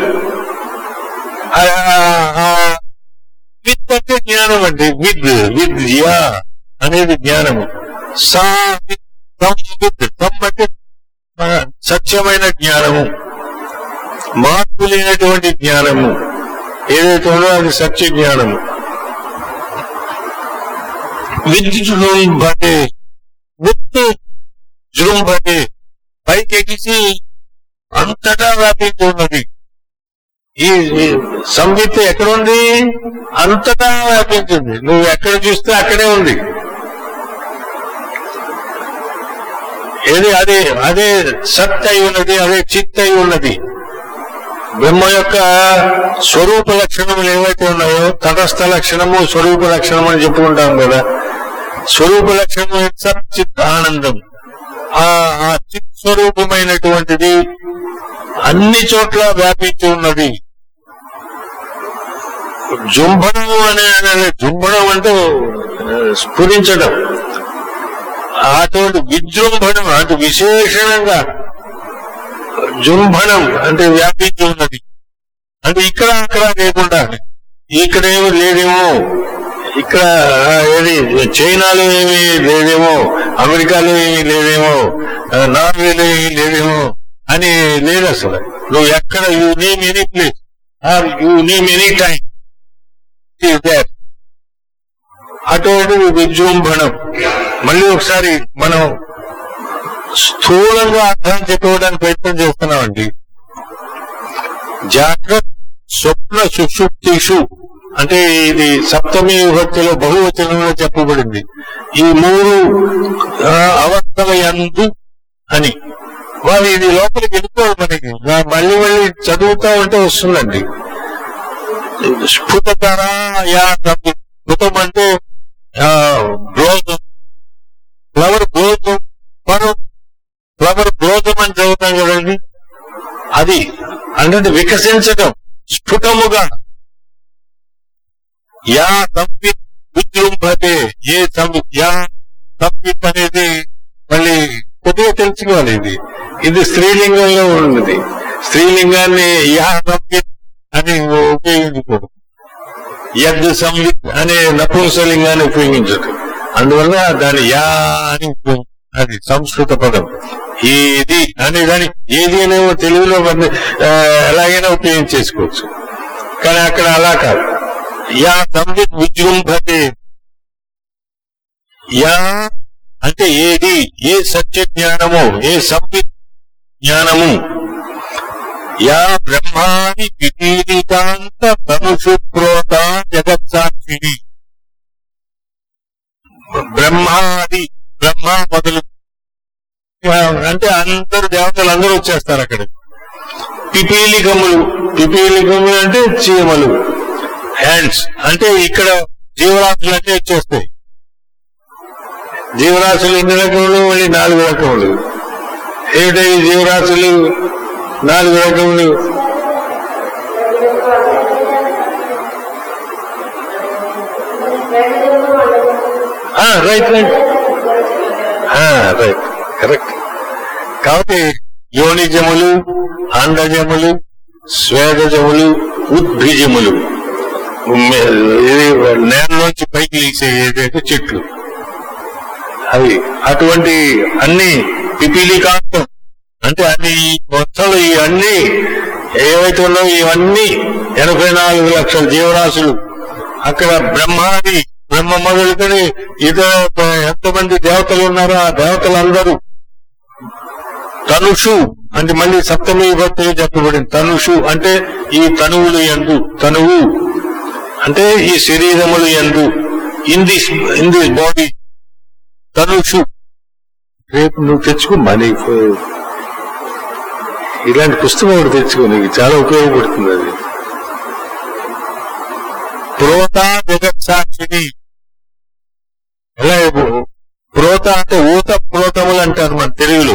విత్ అంటే జ్ఞానం అంటే విద్ విద్ యా అనేది జ్ఞానము సా విత్ సంవిత్ సం అంటే మన సత్యమైన జ్ఞానము మార్పు లేనటువంటి జ్ఞానము ఏదైతే ఉందో అది సత్య జ్ఞానము విద్యుంభటే విత్తు జృంభటే పైకి ఎగిసి అంతటా వ్యాపించి ఉన్నది ఈ ఈ సంవిత్ ఎక్కడ ఉంది అంతటా వ్యాపించింది నువ్వు ఎక్కడ చూస్తే అక్కడే ఉంది ఏది అదే అదే సత్ అయి ఉన్నది అదే చిత్ అయి ఉన్నది బ్రహ్మ యొక్క స్వరూప లక్షణములు ఏవైతే ఉన్నాయో తటస్థ లక్షణము స్వరూప లక్షణం అని చెప్పుకుంటాం కదా స్వరూప లక్షణము సత్ చిత్ ఆనందం ఆ ఆ చిత్ స్వరూపమైనటువంటిది అన్ని చోట్ల వ్యాపించి ఉన్నది జుంభణం అనే అనే జుంభణం అంటే ఆ, స్ఫురించడం అటువంటి విజృంభణం అంటే విశేషణంగా జృంభణం అంటే వ్యాపించి ఉన్నది అంటే ఇక్కడ అక్కడ లేకుండా ఇక్కడేమో లేదేమో ఇక్కడ ఆ, ఏది చైనాలో ఏమీ లేదేమో అమెరికాలో ఏమీ లేదేమో ఆ, నార్వేలో ఏమీ లేదేమో అని లేదు అసలు నువ్వు ఎక్కడ you name any place or you name any time అటువంటి విజృంభణం మళ్ళీ ఒకసారి మనం స్థూలంగా అర్థం చెప్పుకోవడానికి ప్రయత్నం చేస్తున్నామండి జాగ్రత్త స్వప్న సుషుప్తిషు అంటే ఇది సప్తమి విభక్తిలో బహువచనంలో చెప్పబడింది ఈ మూడు ఆ, అవస్థల యందు అని వాళ్ళు ఇది లోపలికి వెళ్ళిపోవాలి మనకి నా- మళ్ళీ మళ్ళీ చదువుతా ఉంటే వస్తుందండి స్ఫుటతర యా శబ్దం. స్ఫుటం అంటే గ్రోజం ఫ్లవర్ గ్రోజం మనం ఫ్లవర్ గ్రోజం అని చదువుతాం కదండి అది అంటే వికసించడం స్ఫుటముగా యా సంవిత్ విజృంభతే ఏ సంవిత్ యా సంవిత్ అనేది మళ్ళీ కొద్దిగా తెలుసుకోవాలి ఇది ఇది స్త్రీలింగంలో ఉన్నది స్త్రీలింగాన్ని యా సంవిత్ అని ఉపయోగించకూడదు యద్ సంవిత్ అనే నపుంసలింగాన్ని ఉపయోగించదు అందువల్ల దాని యా అని ఉపయోగం. అది సంస్కృత పదం ఏది అనే దాని ఏది అనేమో తెలుగులో మన ఆ, ఎలాగైనా ఉపయోగించేసుకోవచ్చు కానీ అక్కడ అలా కాదు యా సంవిత్ విజృంభతే యా అంటే ఏది ఏ సత్య జ్ఞానము ఏ సంవిత్ జ్ఞానము యా బ్రహ్మాని విపీడితాంత తనుషుప్రోత జగత్సాక్షిని బ్రహ్మాది బ్రహ్మ మొదలు ఆ, అంటే అందరు దేవతలు అందరూ వచ్చేస్తారు అక్కడ పిపీలికములు పిపీలికములు అంటే చీమలు హ్యాండ్స్ అంటే ఇక్కడ జీవరాశులు అంటే వచ్చేస్తాయి జీవరాశులు ఎన్ని రకములు మళ్ళీ నాలుగు రకములు ఏమిటో ఈ జీవరాశులు నాలుగు రకములు రైట్ రైట్ రైట్ కరెక్ట్ కాబట్టి యోనిజములు అండజములు స్వేదజములు ఉద్భిజములు మే- ఇది నేలలోంచి పైకి లేచే ఏదైతే చెట్లు అవి అటువంటి అన్ని పిపీలికాంతం అంటే అన్ని ఈ మొత్తం ఇవన్నీ ఏవైతే ఉన్నాయో ఇవన్నీ ఎనభై నాలుగు లక్షల జీవరాశులు అక్కడ బ్రహ్మాది బ్రహ్మ మొదలుకొని ఇతర ఎంతమంది దేవతలు ఉన్నారో ఆ దేవతలందరూ తనుషు అంటే మళ్ళీ సప్తమి విభక్తిలో చెప్పబడింది తనుషు అంటే ఈ తనువులు ఎందు తనువు అంటే ఈ శరీరములు ఎందు in this in this body తనుషు రేపు నువ్వు తెచ్చుకోమ్మా నీకు ఇలాంటి పుస్తకం ఒకటి తెచ్చుకో నీకు చాలా ఉపయోగపడుతుంది అది ప్రోత జగత్ సాక్షిని ఎలా ఇవ్వు? ప్రోత అంటే ఊత ప్రోతములు అంటారు మన తెలుగులో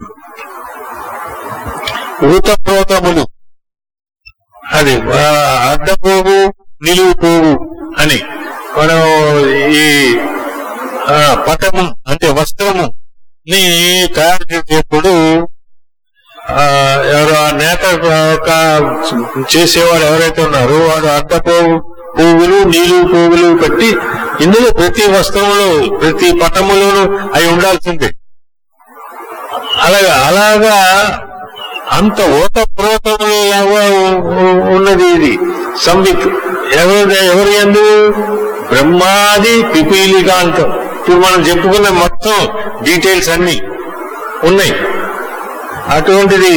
ఊత ప్రోతములు అది ఆ, అడ్డపోగు నిలువు పోగు అని మనం ఈ ఆ, పటము అంటే వస్త్రము ని తయారు చేసేప్పుడు ఆ, ఎవరు ఆ నేత ఒక చేసేవాడు ఎవరైతే ఉన్నారో వాడు అడ్డపోగు పువ్వులు నీలు పువ్వులు పెట్టి ఇందులో ప్రతి వస్త్రంలో ప్రతి పటములోనూ అవి ఉండాల్సిందే అలాగా అలాగా అంత ఓత ప్రోతములు లాగా ఉ- ఉన్నది ఇది సంవిత్ ఎవరి ఎవరి ఎందు బ్రహ్మాది పిపీలికాంతం ఇప్పుడు మనం చెప్పుకున్న మొత్తం డీటెయిల్స్ అన్ని ఉన్నాయి అటువంటిది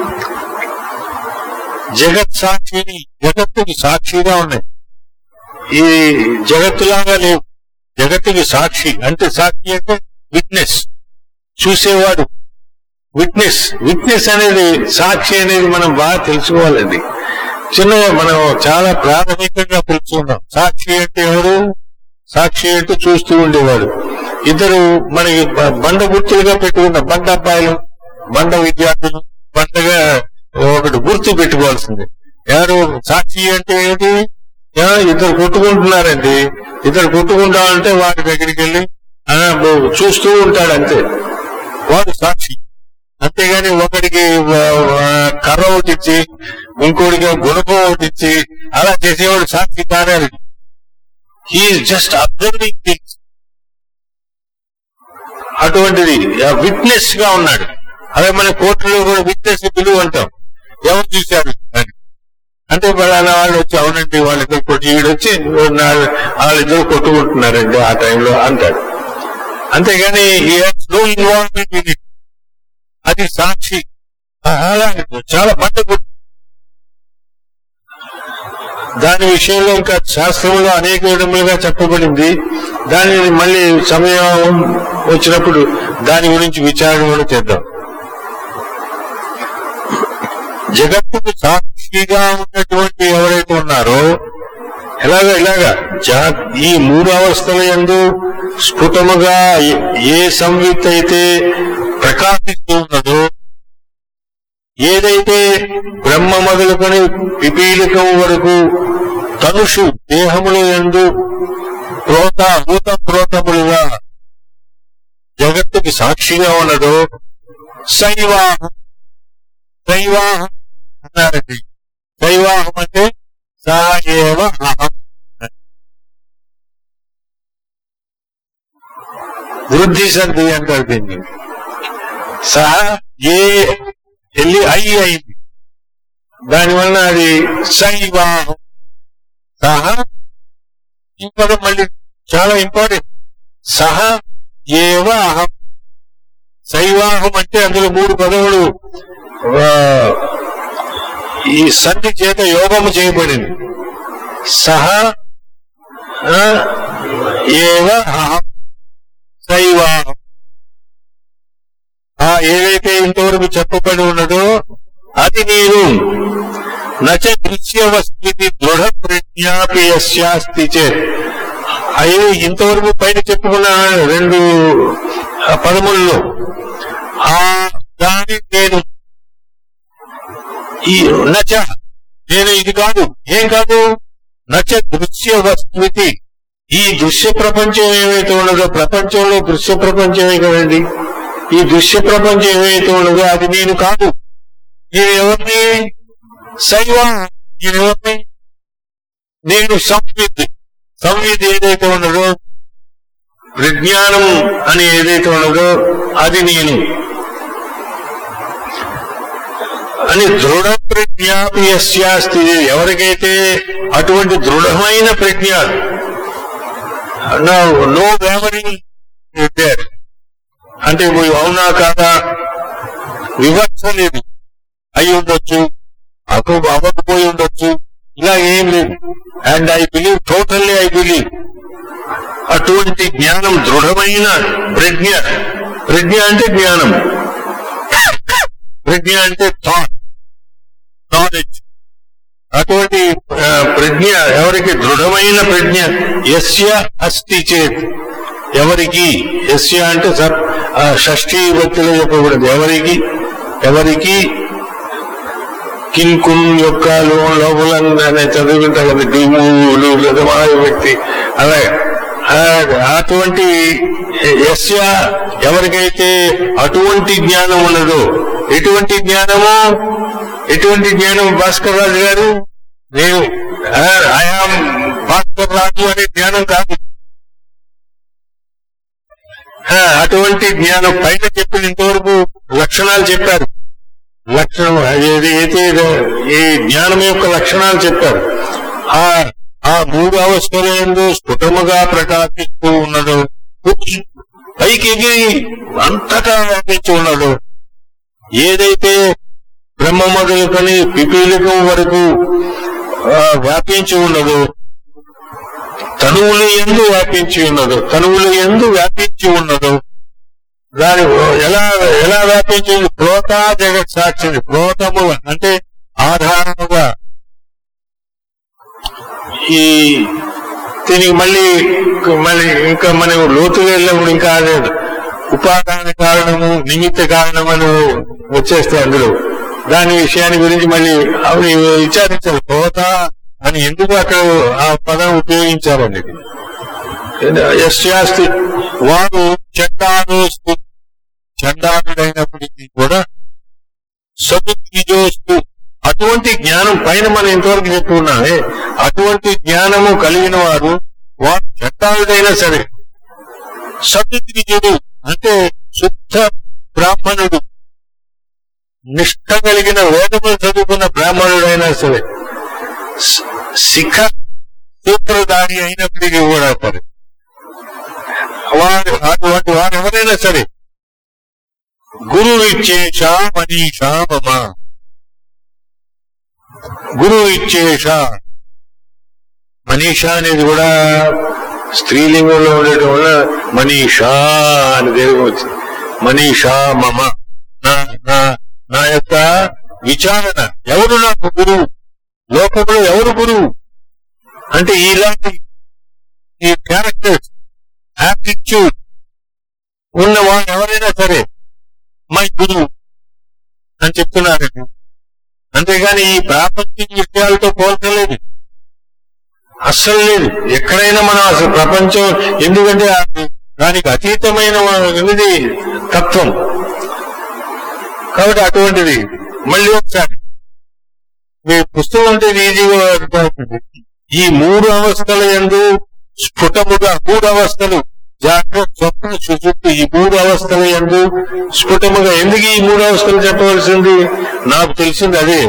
జగత్ సాక్షిని జగత్తుకి సాక్షిగా ఉన్నాయి ఈ జగత్తులాగా లేవు జగత్తుకి సాక్షి అంటే సాక్షి అంటే విట్నెస్ చూసేవాడు విట్నెస్ విట్నెస్ అనేది సాక్షి అనేది మనం బాగా తెలుసుకోవాలండి చిన్నగా మనం చాలా ప్రాథమికంగా తెలుసుకున్నాం సాక్షి అంటే ఎవరు సాక్షి అంటే చూస్తూ ఉండేవాడు ఇద్దరు మనకి బ- బండ గుర్తులుగా పెట్టుకున్న బండ అబ్బాయిలు బండ విద్యార్థులు బండగా ఒకటి గుర్తు పెట్టుకోవాల్సింది ఎవరు సాక్షి అంటే ఏంటి ఆ, ఇద్దరు కొట్టుకుంటున్నారండి ఇద్దరు కొట్టుకుంటామంటే వాడి దగ్గరికి వెళ్ళి ఆ, చూస్తూ ఉంటాడు అంతే వాడు సాక్షి అంతేగాని ఒకడికి ఆ, ఆ, కర్ర ఒకటి ఇచ్చి ఇంకోటికి గుణపం ఒకటి ఇచ్చి అలా చేసేవాడు సాక్షి కాదు హీఈస్ జస్ట్ అబ్జర్వింగ్ థింగ్స్ అటువంటిది విట్నెస్ గా ఉన్నాడు అదే మన కోర్టులో కూడా విట్నెస్ విలువ అంటాం ఎవరు చూశారు అని అంటే పలానా వాళ్ళు వచ్చి అవునండి వాళ్ళిద్దరు కొట్టి ఈడొచ్చి నా- వాళ్ళిద్దరు కొట్టుకుంటున్నారండి ఆ టైంలో అంటాడు అంతేగాని నో ఇన్వాల్వ్మెంట్ ఇన్ ఇట్ అది సాక్షి అలా చాలా బండ గుర్తు దాని విషయంలో ఇంకా శాస్త్రంలో అనేక విధములుగా చెప్పబడింది దానిని మళ్ళీ సమయం వచ్చినప్పుడు దాని గురించి విచారణ కూడా చేద్దాం జగత్తుకు సాక్షిగా ఉన్నటువంటి ఎవరైతే ఉన్నారో ఎలాగా ఇలాగా జా- ఈ మూడు అవస్థల యందు స్ఫుటముగా ఏ- ఏ సంయుక్త అయితే ప్రకాశిస్తూ ఉన్నదో ఏదైతే బ్రహ్మ మొదలుకొని పిపీలికం వరకు తనుషు దేహముల ఎందు ప్రోత భూత ప్రోతములుగా జగత్తుకి సాక్షిగా ఉన్నదో శైవాహం శైవాహం అన్నారండి శైవాహం అంటే సాయేవ అహం వృద్ధి సంధి అంటారు దీన్ని సహ ఏ వెళ్ళి ఐ అయింది దానివల్ల అది శైవాహం సహ ఈ పదం మళ్ళీ చాలా ఇంపార్టెంట్ సహ ఏవ అహం శైవాహం అంటే అందులో మూడు పదవులు ఆ, ఈ సంధి చేత యోగము చేయబడింది సహ ఆ, ఏవ అహం శైవాహం ఆ ఏదైతే ఇంతవరకు చెప్పబడి ఉన్నదో అది నేను నచ దృశ్య వస్తుతి దృఢ ప్రజ్ఞాపి యస్యాస్తి చేత్ అవి ఇంతవరకు పైన చెప్పుకున్న రెండు ఆ, పదముల్లో ఆ దాని నేను ఈ నచ నేను ఇది కాదు ఏం కాదు నచ దృశ్య వస్తుతి ఈ దృశ్య ప్రపంచం ఏమైతే ఉన్నదో ప్రపంచంలో దృశ్య ప్రపంచమే కదండి ఈ దృశ్య ప్రపంచం ఏమైతే ఉన్నదో అది నేను కాదు నేను ఎవరిని శైవ నేను ఎవరిని నేను సంవిద్ సంవిద్ ఏదైతే ఉన్నదో విజ్ఞానం అని ఏదైతే ఉన్నదో అది నేను అని దృఢ ప్రజ్ఞాపి యస్యాస్తి ఎవరికైతే అటువంటి దృఢమైన ప్రజ్ఞ నో వేవరింగ్ అంటే ఇప్పుడు అవునా కాదా వివక్ష లేదు అయి ఉండొచ్చు అకు అవ్వకపోయి ఉండొచ్చు ఇలా ఏం లేదు and I believe totally I believe అటువంటి జ్ఞానం దృఢమైన ప్రజ్ఞ ప్రజ్ఞ అంటే జ్ఞానం ప్రజ్ఞ అంటే థాట్ నాలెడ్జ్ అటువంటి ఆ, ప్రజ్ఞ ఎవరికి దృఢమైన ప్రజ్ఞ యస్య అస్తి చేత్ ఎవరికి యస్య అంటే సర్ ఆ, షష్ఠీ భక్తిలో చెప్పకూడదు ఎవరికి ఎవరికి కింకున్ యొక్క లో- లోపల అనే చదువుకుంటా కదా డిములు గతమాయ వ్యక్తి అలాగే ఆ- అటువంటి యస్య ఎవరికైతే అటువంటి జ్ఞానం ఉన్నదో ఎటువంటి జ్ఞానము ఎటువంటి జ్ఞానం భాస్కర్ రాజు గారు నేను ఆయాం భాస్కర్ రాజు అనే జ్ఞానం కాదు ఆ, అటువంటి జ్ఞానం పైన చెప్పిన ఇంతవరకు లక్షణాలు చెప్పారు లక్షణం ఏది అయితే ఈ జ్ఞానం యొక్క లక్షణాలు చెప్పారు ఆ ఆ మూడు అవస్థలందు స్ఫుటముగా ప్రకాశిస్తూ ఉన్నదో పైకి ఎగిరి అంతటా వ్యాపించి ఉన్నదో ఏదైతే బ్రహ్మ మొదలుకొని పిపీలికం వరకు ఆ, వ్యాపించి ఉన్నదో తనువులు ఎందు వ్యాపించి ఉన్నదో తనువులు ఎందు వ్యాపించి ఉన్నదో దాని ఎలా ఎలా వ్యాపించింది ప్రోత జగత్ సాక్షిని ప్రోతము అంటే ఆధారముగా ఈ దీనికి మళ్ళీ మళ్ళీ ఇంకా మనం లోతుగా వెళ్ళినప్పుడు ఇంకా అదే ఉపాదాన కారణము నిమిత్త కారణం అని వచ్చేస్తే అందులో దాని విషయాన్ని గురించి మళ్ళీ అవి విచారించాలి ప్రోత అని ఎందుకు అక్కడ ఆ పదం ఉపయోగించారండి యస్యాస్తి వాడు చండాలోస్తు చండాలుడైనప్పటికీ కూడా సదుద్విజోస్తు అటువంటి జ్ఞానం పైన మనం ఇంతవరకు చెప్పుకున్నామే అటువంటి జ్ఞానము కలిగిన వారు వాడు చండాలుడైనా సరే సదుద్విజుడు అంటే శుద్ధ బ్రాహ్మణుడు నిష్ఠ కలిగిన వేదములు చదువుకున్న బ్రాహ్మణుడైనా సరే శ- శిఖ సూత్రధారి అయినప్పటికీ కూడా సరే వారు అటువంటి వారు ఎవరైనా సరే గురువు ఇచ్చేష మనీష మమ గురువు ఇచ్చేష మనీష అనేది కూడా స్త్రీలింగంలో ఉండటం వల్ల మనీషా అని దీర్ఘం వచ్చింది మనీషా మమ నా నా నా యొక్క విచారణ ఎవరు నాకు గురువు లోకంలో ఎవరు గురువు అంటే ఇలాంటి ఈ క్యారెక్టర్స్ యాప్టిట్యూడ్ ఉన్న వాళ్ళు ఎవరైనా సరే మై గురువు అని చెప్తున్నారండి అంతేగాని ఈ ప్రాపంచిక విషయాలతో పోల్చలేదు అస్సలు లేదు ఎక్కడైనా మనం అసలు ప్రపంచం ఎందుకంటే ఆ- దానికి అతీతమైన ఇది తత్వం కాబట్టి అటువంటిది మళ్ళీ ఒకసారి మీ పుస్తకం అంటే ఇది ఈజీగా అర్థమవుతుంది ఈ మూడు అవస్థల ఎందు స్ఫుటముగా మూడు అవస్థలు జాగ్రత్త స్వప్న సుశుద్ధి ఈ మూడు అవస్థల ఎందు స్ఫుటముగా ఎందుకు ఈ మూడు అవస్థలు చెప్పవలసింది నాకు తెలిసింది అదే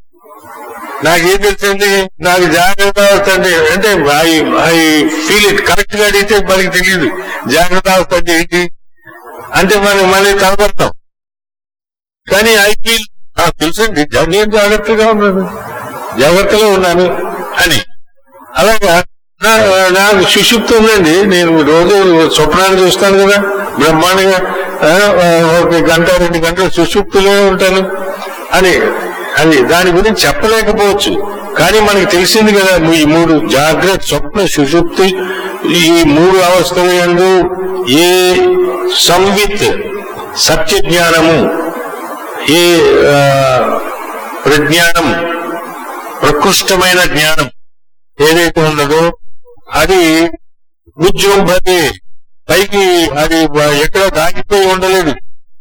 నాకేం తెలిసింది నాకు జాగ్రత్త అవస్థ అంటే అంటే I I feel it correct గా అడిగితే మనకి తెలియదు జాగ్రత్త అవస్థ అంటే ఏంటి అంటే మనం మళ్ళీ కనపడతాం కానీ ఐ ఫీల్ నాకు తెలుసండి జా- నేను జాగ్రత్తగా ఉన్నాను జాగ్రత్తగా ఉన్నాను అని అలాగా నా- నాకు సుషుప్తి ఉందండి నేను రోజు స్వప్నాన్ని చూస్తాను కదా బ్రహ్మాండంగా ఆ, ఆ, ఒక గంట రెండు గంటలు సుషుప్తిలో ఉంటాను అని అది దాని గురించి చెప్పలేకపోవచ్చు కానీ మనకి తెలిసింది కదా ఈ మూడు జాగ్రత్త స్వప్న సుషుప్తి ఈ మూడు అవస్థల యందు ఏ సంవిత్ సత్య జ్ఞానము ఏ ఆ, ప్రజ్ఞానం ప్రకృష్టమైన జ్ఞానం ఏదైతే ఉన్నదో అది ఉజ్జృంభతే పైకి అది ఎక్కడ దాగిపోయి ఉండలేదు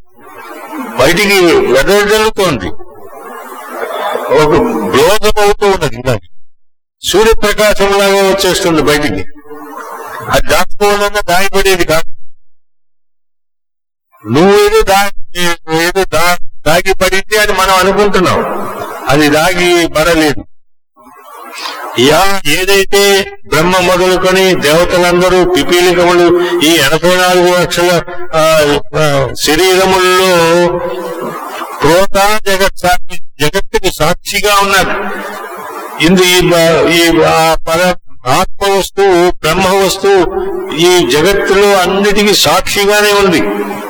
బయటికి వెదజల్లుతోంది ఒక బ్లోజం అవుతూ ఉన్నది ఇలాగ సూర్యప్రకాశం లాగా వచ్చేస్తుంది బయటికి అది దాచుకోవాలన్నా దాగిపడేది కాదు నువ్వేదో దా ఏదో దా దాగి పడింది అని మనం అనుకుంటున్నాం అది దాగి పడలేదు యా ఏదైతే బ్రహ్మ మొదలుకొని దేవతలందరూ పిపీలికములు ఈ ఎనభై నాలుగు లక్షల ఆ, ఆ, శరీరముల్లో ప్రోత జగత్ సాక్షి జగత్తుకి సాక్షిగా ఉన్నారు ఇందు ఈ బ- ఈ ఆ పర ఆత్మ వస్తువు బ్రహ్మ వస్తువు ఈ జగత్తులో అన్నిటికీ సాక్షిగానే ఉంది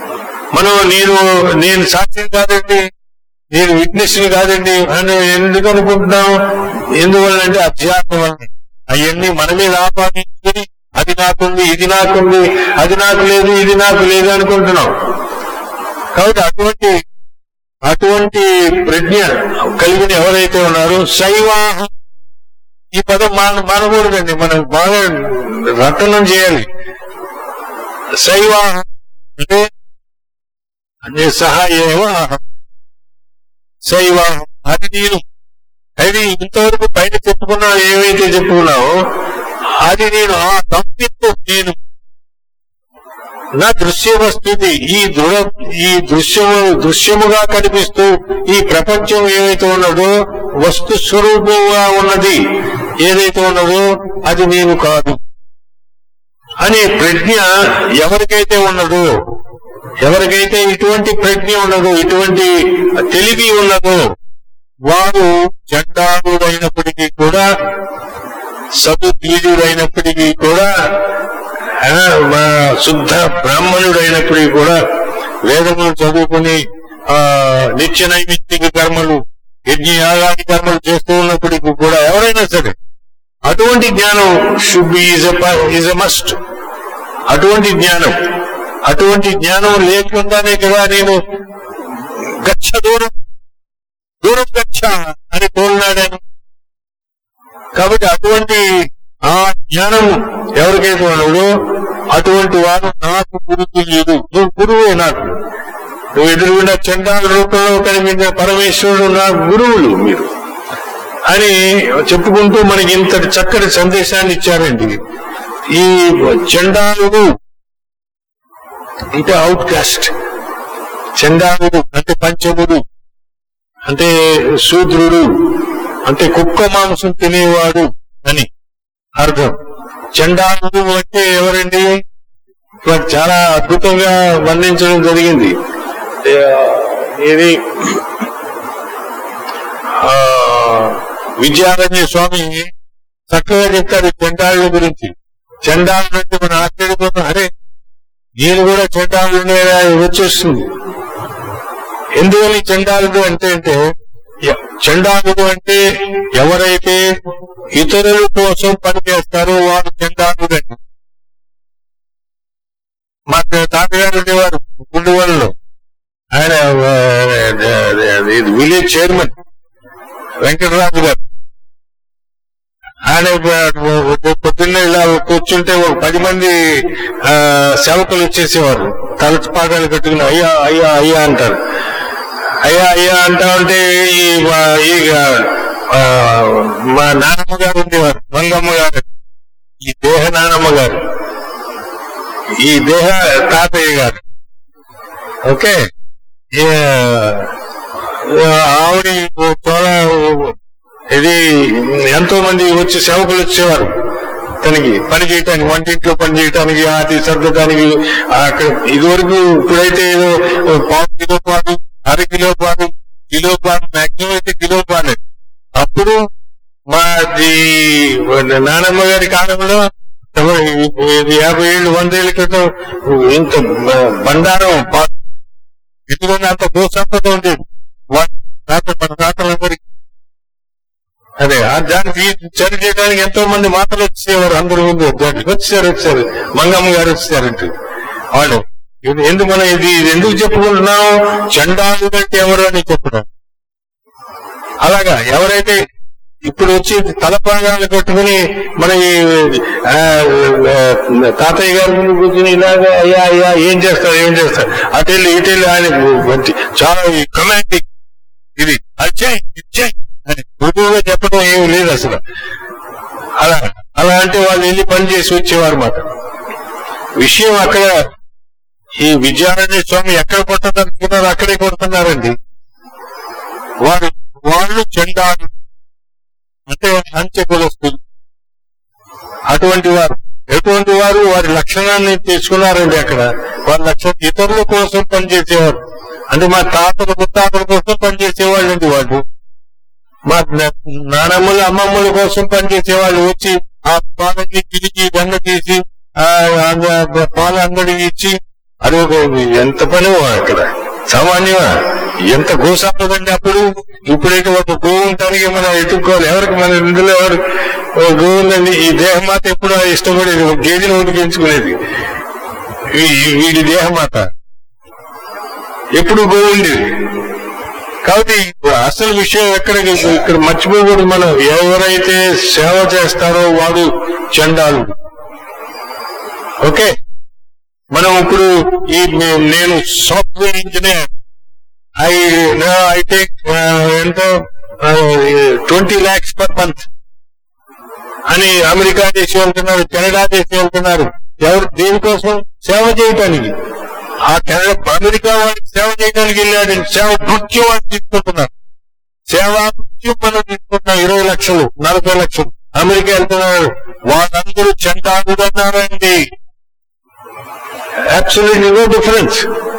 మనం నేను నేను సాక్ష్యం కాదండి నేను విట్నెస్ కాదండి అని ఎందుకు అనుకుంటున్నాం ఎందువల్లంటే అధ్యాత్మం వల్ల అవన్నీ మన మీద ఆపాదించుకుని అది నాకుంది ఇది నాకుంది అది నాకు లేదు ఇది నాకు లేదు అనుకుంటున్నాం కాబట్టి అటువంటి అటువంటి ప్రజ్ఞ కలిగిన ఎవరైతే ఉన్నారో శైవాహం ఈ పదం మాన మానకూడదండి మనం బాగా రట్టనం చేయాలి శైవాహం అంటే అంటే సహాయేవ అహం శైవాహం అది నేను అది ఇంతవరకు బయట చెప్పుకున్నావు ఏవైతే చెప్పుకున్నావో అది నేను ఆ తప్పిత్తు నేను నా దృశ్య వస్తుతి ఈ దృఢ ఈ దృశ్యము దృశ్యముగా కనిపిస్తూ ఈ ప్రపంచం ఏదైతే ఉన్నదో వస్తు స్వరూపంగా ఉన్నది ఏదైతే ఉన్నదో అది నేను కాదు అనే ప్రజ్ఞ ఎవరికైతే ఉన్నదో ఎవరికైతే ఇటువంటి ప్రజ్ఞ ఉన్నదో ఇటువంటి తెలివి ఉన్నదో వారు చండాలుడైనప్పటికీ కూడా సదుద్వీజుడైనప్పటికీ కూడా ఆ, మా శుద్ధ బ్రాహ్మణుడైనప్పటికీ కూడా వేదములు చదువుకుని ఆ నిత్య నైమిత్తిక కర్మలు యజ్ఞ యాగాది కర్మలు చేస్తూ ఉన్నప్పటికీ కూడా ఎవరైనా సరే అటువంటి జ్ఞానం should be is is a must అటువంటి జ్ఞానం అటువంటి జ్ఞానం లేకుండానే కదా నేను గచ్చ దూరం దూరం గచ్చ అని కోరినాడాను కాబట్టి అటువంటి ఆ జ్ఞానం ఎవరికైతే ఉన్నదో అటువంటి వారు నాకు గురువు లేదు నువ్వు గురువే నాకు నువ్వు ఎదురుగుండా చండాల రూపంలో కనిపించిన పరమేశ్వరుడు నా గురువులు మీరు అని చెప్పుకుంటూ మనకి ఇంతటి చక్కటి సందేశాన్ని ఇచ్చారండి ఈ చండాలుడు అంటే అవుట్ కాస్ట్ చండాలుడు అంటే పంచముడు అంటే శూద్రుడు అంటే కుక్క మాంసం తినేవాడు అని అర్థం చండాలుడు అంటే ఎవరండి వారు చాలా అద్భుతంగా వర్ణించడం జరిగింది ఏ, ఇది ఆ, విద్యారణ్య స్వామి చక్కగా చెప్తారు ఈ చండాలుల గురించి చండాలు అంటే మనం ఆశ్చర్యపోతాం అరే నేను కూడా చండాలు వచ్చేస్తుంది ఎందువల్ల ఈ చండాలుడు అంటే అంటే ఎ- చండాలుడు అంటే ఎవరైతే ఇతరుల కోసం పనిచేస్తారో వారు చండాలుడు అండి మా తాతగారు ఉండేవారు గుండువలలో ఆయన ఆ, ఇది విలేజ్ చైర్మన్ వెంకటరాజు గారు ఆయన ఆ, పొద్దున్నే ఇలా కూర్చుంటే ఒక పది మంది ఆ, సేవకులు వచ్చేసేవారు తలపాగాలు కట్టుకుని అయ్యా అయ్యా అయ్యా అంటారు అయ్యా అయ్యా అంటా ఉంటే ఈ మా- ఈ ఆ, మా నానమ్మ గారు ఉండేవారు మంగమ్మ గారు ఈ దేహ నానమ్మ గారు ఈ దేహ తాతయ్య గారు ఓకే ఈ, ఆ, ఆవిడ చాలా ఇది ఎంతో మంది వచ్చి సేవకులు వచ్చేవారు తనకి పని చేయటానికి వంటింట్లో పని చేయటానికి అది సర్దటానికి అక్కడ ఇదివరకు ఇప్పుడైతే ఏదో పావు కిలో పాలు అర కిలో పాలు కిలో పాలు మాక్సిమం అయితే కిలో పాలే అప్పుడు మా ఈ నానమ్మ గారి కాలంలో ఇది యాభై ఏళ్ళు వంద ఏళ్ళ క్రితం ఇంత బండారం పా- ఎందుకంటే అంత భూసంపద ఉండేది వా- తాత మన తాతలందరికీ అదే ఆ దానికి చరి చేయడానికి ఎంతో మంది మాటలు వచ్చేవారు అందరూ ముందు దానికి వచ్చారు వచ్చారు మంగమ్మ గారు వచ్చారంటే వాళ్ళు ఇది ఎందుకు మనం ఇది ఇది ఎందుకు చెప్పుకుంటున్నాం చండాలు అంటే ఎవరు అని చెప్పడం అలాగా ఎవరైతే ఇప్పుడు వచ్చి తలపాగాలు కట్టుకుని మన ఈ ఆ, ఆ, తాతయ్య గారి ముందు కూర్చుని ఇలాగా అయ్యా అయ్యా ఏం చేస్తారు ఏం చేస్తారు అటెళ్ళి ఇటెళ్ళి ఆయన మంచి చాలా కమాండింగ్ ఇది అచ్చాయి ఇచ్చాయి అని మృదువుగా చెప్పడం ఏమి లేదు అసలు అలా అలా అంటే వాళ్ళు వెళ్ళి పని చేసి వచ్చేవారు మాట విషయం అక్కడ ఈ విద్యారణ్య స్వామి ఎక్కడ కొట్టదనుకున్నారు అక్కడే కొడుతున్నారండి వారు వాళ్ళు చండాలు అంటే అంత్య కులస్తులు అటువంటి వారు ఎటువంటి వారు వారి లక్షణాన్ని తెచ్చుకున్నారండి అక్కడ వారి లక్షణం ఇతరుల కోసం పనిచేసేవారు అంటే మా తాతల ముత్తాతల కోసం పనిచేసేవాళ్ళండి వాళ్ళు మా నా- నానమ్మల అమ్మమ్మల కోసం పనిచేసే వాళ్ళు వచ్చి ఆ పాలన్నీ తిరిగి గంగ తీసి ఆ ఆ పాల అంగడి ఇచ్చి అది ఒక ఎంత పని అక్కడ సామాన్యమా ఎంత గోసాపదండి అప్పుడు ఇప్పుడైతే ఒక గోవుని తరిగి మనం ఎత్తుక్కోవాలి ఎవరికి మన ఇందులో ఎవరు ఓ గోవు ఉందండి ఈ దేహమాత ఎప్పుడు ఇష్టపడేది ఒక గేదెని ఉడికించుకునేది ఈ- వీడి దేహమాత ఎప్పుడు గోవు ఉండేది కాబట్టి అసలు విషయం ఎక్కడ ఇక్కడ మర్చిపోకూడదు మనం ఎవరైతే సేవ చేస్తారో వాడు చండాలుడు ఓకే మనం ఇప్పుడు ఈ నే- నేను software engineer I I take ఎంతో ట్వంటీ ల్యాక్స్ పర్ మంత్ అని అమెరికా దేశం వెళ్తున్నారు కెనడా దేశం వెళ్తున్నారు ఎవరు దేనికోసం సేవ చేయటానికి ఆ కెనడా అమెరికా వాడికి సేవ చేయడానికి వెళ్ళాడు సేవ నృత్యం అని తీసుకుంటున్నారు సేవా నృత్యం మనం తీసుకుంటున్నాం ఇరవై లక్షలు నలభై లక్షలు అమెరికా వెళ్తున్నారు వాళ్ళందరూ చండాలుడు అన్నారండి అబ్సల్యూట్లీ నో డిఫరెన్స్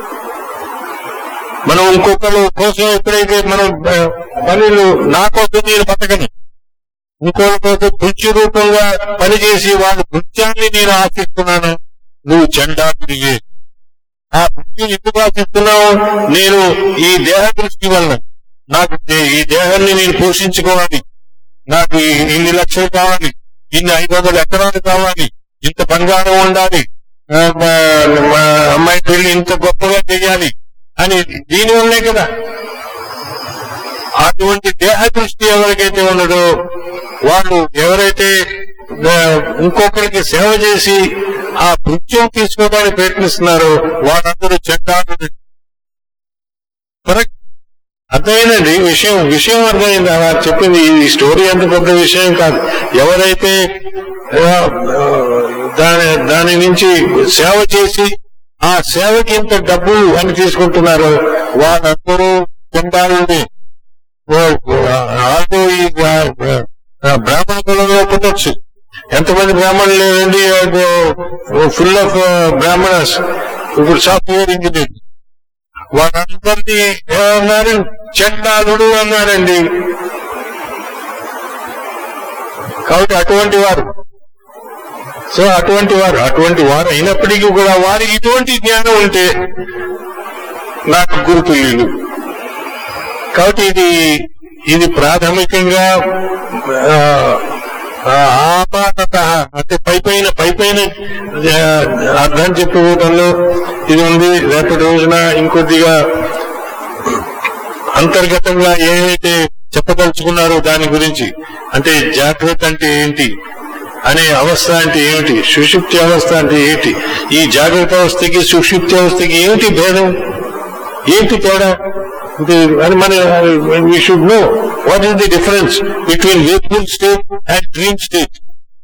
మనం ఇంకొకరు కోసం ఎప్పుడైతే మనం ఆ, పనులు నా కోసం నేను బతకను ఇంకోళ్ళ కోసం నృత్య రూపంగా పనిచేసి వాళ్ళ నృత్యాన్ని నేను ఆశిస్తున్నాను నువ్వు చండాలుడివే ఆ నృత్యం ఎందుకు ఆశిస్తున్నావు నేను ఈ దేహ దృష్టి వలన నాకు దే- ఈ దేహాన్ని నేను పోషించుకోవాలి నాకు ఈ- ఇన్ని లక్షలు కావాలి ఇన్ని ఐదు వందల ఎకరాలు కావాలి ఇంత బంగారం ఉండాలి ఆ, మా- మా అమ్మాయి పెళ్లి ఇంత గొప్పగా చేయాలి అని దీనివల్లే కదా అటువంటి దేహ దృష్టి ఎవరికైతే ఉన్నదో వాళ్ళు ఎవరైతే ఆ, ఇంకొకరికి సేవ చేసి ఆ నృత్యం తీసుకోవడానికి ప్రయత్నిస్తున్నారో వాళ్ళందరూ చెడ్డాడు కరెక్ట్ అర్థమైందండి విషయం విషయం అర్థమైంది అలా చెప్పింది ఈ స్టోరీ అంత పెద్ద విషయం కాదు ఎవరైతే ఆ, ఆ, దాని దాని నుంచి సేవ చేసి ఆ సేవకి ఇంత డబ్బు అని తీసుకుంటున్నారో వాళ్ళందరూ చెందాలండి ఆల్సో ఈ ఆ, ఆ, బ్రాహ్మణ కులంలో పుట్టొచ్చు ఎంతమంది బ్రాహ్మణులు లేదండి ఫుల్ ఆఫ్ బ్రాహ్మణస్ ఇప్పుడు సాఫ్ట్వేర్ ఇంజనీర్ వాళ్ళందరినీ ఏమన్నారు చండాలుడు అన్నారండి కాబట్టి అటువంటి వారు సో అటువంటి వారు అటువంటి వారు అయినప్పటికీ కూడా వారికి ఇటువంటి జ్ఞానం ఉంటే నాకు గురుతుల్యులు కాబట్టి ఇది ఇది ప్రాథమికంగా ఆ, ఆ, ఆపాతత అంటే పై పైన పై పైన ఆ, అర్థం చెప్పుకోవడంలో ఇది ఉంది రేపటి రోజున ఇంకొద్దిగా అంతర్గతంగా ఏవైతే చెప్పదలుచుకున్నారో దాని గురించి అంటే జాగ్రత్త అంటే ఏంటి అనే అవస్థ అంటే ఏమిటి సుషుప్తి అవస్థ అంటే ఏంటి ఈ జాగ్రత్త అవస్థకి సుషుప్తి అవస్థకి ఏమిటి భేదం ఏంటి తేడా అంటే అని మన we should know what is the difference between wakeful state and dream state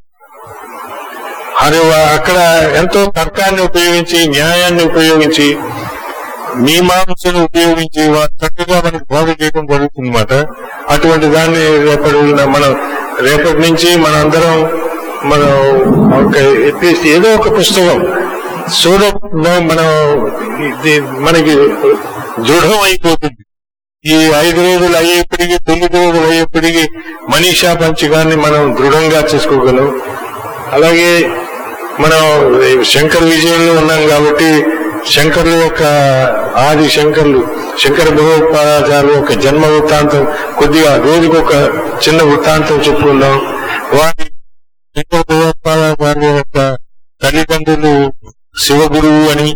అది వా- అక్కడ ఎంతో తర్కాన్ని ఉపయోగించి న్యాయాన్ని ఉపయోగించి మీమాంసను ఉపయోగించి వారు చక్కగా మనకు బోధ చేయడం జరుగుతుంది అనమాట అటువంటి దాన్ని రేపటి రోజున మనం రేపటి నుంచి మనందరం మనం ఒక అట్లీస్ట్ ఏదో ఒక పుస్తకం సో దట్ మనం ఇది మనకి దృఢం అయిపోతుంది ఈ ఐదు రోజులు అయ్యేప్పటికీ తొమ్మిది రోజులు అయ్యేప్పటికీ మనీషా పంచకాన్ని మనం దృఢంగా చేసుకోగలం అలాగే మనం శంకర విజయంలో ఉన్నాం కాబట్టి శంకర్ల యొక్క ఆది శంకర్లు శంకర భగవత్పాదాచార్యులు యొక్క జన్మ వృత్తాంతం కొద్దిగా రోజుకు ఒక చిన్న వృత్తాంతం చెప్పుకుందాం వారి శంకర భగవత్పాదాచార్యుల యొక్క తల్లిదండ్రులు శివగురువు అని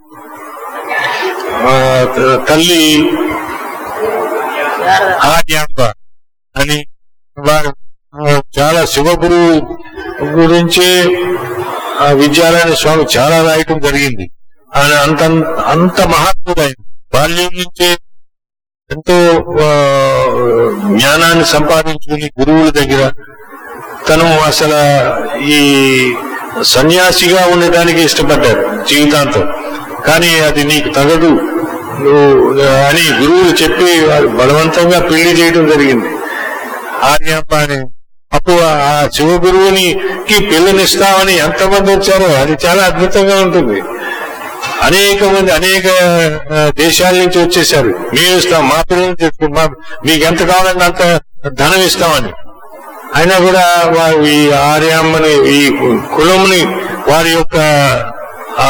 ఆ, త- తల్లి ఆర్యాంబ అని వారు ఆ, చాలా శివగురు గురించి ఆ విద్యారాయణ స్వామి చాలా రాయటం జరిగింది ఆయన అంత అంత మహాత్ముడు ఆయన బాల్యం నుంచే ఎంతో ఆ, జ్ఞానాన్ని సంపాదించుకుని గురువుల దగ్గర తను అసలు ఈ సన్యాసిగా ఉండటానికి ఇష్టపడ్డాడు జీవితాంతం కానీ అది నీకు తగదు నువ్వు అని గురువులు చెప్పి వారు బలవంతంగా పెళ్లి చేయడం జరిగింది ఆర్యమ్మ అని అప్పుడు ఆ శివ గురువుని కి పిల్లనిస్తామని ఎంతమంది వచ్చారో అది చాలా అద్భుతంగా ఉంటుంది అనేక మంది అనేక ఆ, దేశాల నుంచి వచ్చేసారు మేము ఇస్తాం మా పిల్లల్ని తెచ్చుకో మా మీకు ఎంత కావాలంటే అంత ధనం ఇస్తామని అయినా కూడా వారు ఈ ఆర్యమ్మని ఈ కులంని వారి యొక్క ఆ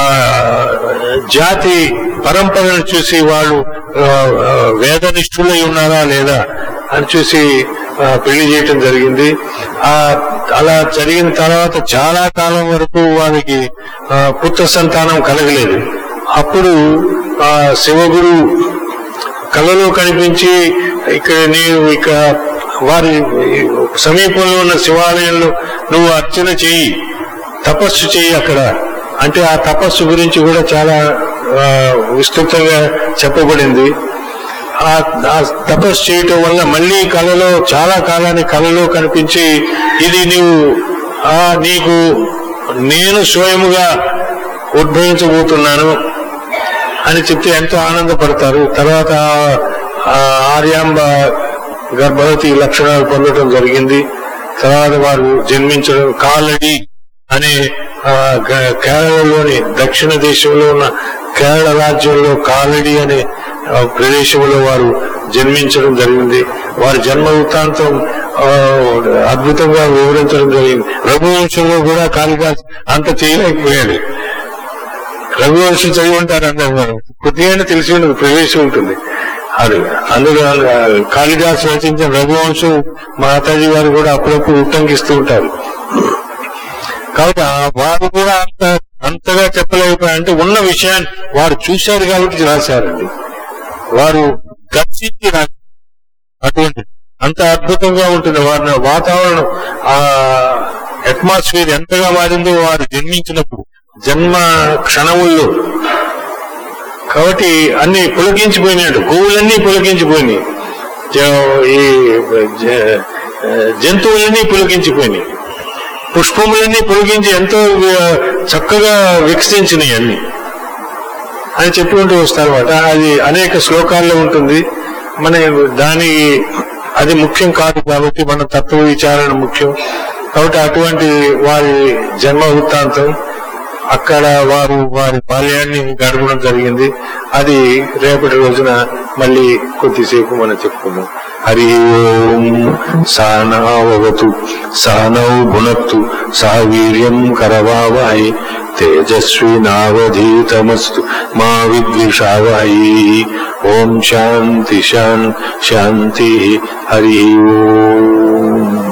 జాతి పరంపరను చూసి వాళ్ళు ఆ, ఆ, వేదనిష్ఠులై ఉన్నారా లేదా అని చూసి ఆ, పెళ్లి చేయటం జరిగింది ఆ అలా జరిగిన తర్వాత చాలా కాలం వరకు వారికి ఆ, పుత్ర సంతానం కలగలేదు అప్పుడు ఆ శివగురు కళలో కనిపించి ఇక్కడ నీవు ఇక వారి సమీపంలో ఉన్న శివాలయంలో నువ్వు అర్చన చెయ్యి తపస్సు చెయ్యి అక్కడ అంటే ఆ తపస్సు గురించి కూడా చాలా ఆ, విస్తృతంగా చెప్పబడింది ఆ ఆ తపస్సు చేయటం వల్ల మళ్ళీ కళలో చాలా కాలానికి కళలో కనిపించి ఇది నీవు ఆ నీకు నేను స్వయముగా ఉద్భవించబోతున్నాను అని చెప్తే ఎంతో ఆనందపడతారు తర్వాత ఆ ఆర్యాంబ గర్భవతి లక్షణాలు పొందడం జరిగింది తర్వాత వారు జన్మించడం కాలడి అనే ఆ, గ- కేరళలోని దక్షిణ దేశంలో ఉన్న కేరళ రాజ్యంలో కాలడి అనే ఆ, ప్రదేశంలో వారు జన్మించడం జరిగింది వారి జన్మ వృత్తాంతం ఆ, అద్భుతంగా వివరించడం జరిగింది రఘువంశంలో కూడా కాళిదాస్ అంత చేయలేకపోయాడు రఘువంశం చదివి ఉంటారు అందరూ మనం కొద్దిగా తెలిసి ఉండదు ప్రవేశం ఉంటుంది అది అందులో కాళిదాసు రచించిన రఘువంశం మాతాజీ వారు కూడా అప్పుడప్పుడు ఉట్టంకిస్తూ ఉంటారు కాబట్టి ఆ వారు కూడా అంత అంతగా చెప్పలేకపోయారు అంటే ఉన్న విషయాన్ని వారు చూశారు కాబట్టి రాశారండి వారు దర్శించి రాశారు అటువంటి అంత అద్భుతంగా ఉంటుంది వారి వాతావరణం ఆ అట్మాస్ఫియర్ ఎంతగా మారిందో వారు జన్మించినప్పుడు జన్మ క్షణముల్లో కాబట్టి అన్ని పులకించిపోయినాడు గోవులన్నీ పులకించిపోయినాయి జ- ఈ జ- జంతువులన్నీ పులకించిపోయినాయి పుష్పములన్నీ పులకించి ఎంతో ఆ, చక్కగా వికసించినాయి అన్ని అని చెప్పుకుంటూ వస్తారన్నమాట అది అనేక శ్లోకాల్లో ఉంటుంది మన దాని అది ముఖ్యం కాదు కాబట్టి మన తత్వ విచారణ ముఖ్యం కాబట్టి అటువంటి వారి జన్మ వృత్తాంతం అక్కడ వారు వారి బాల్యాన్ని గడపడం జరిగింది అది రేపటి రోజున మళ్ళీ కొద్దిసేపు మనం చెప్పుకుందాం హరి ఓం సానావతు సానౌ భునక్తు సా వీర్యం కరవావహై తేజస్వినావధీతమస్తు మా విద్విషావహై ఓం శాంతి శాన్ శాంతి హరి ఓం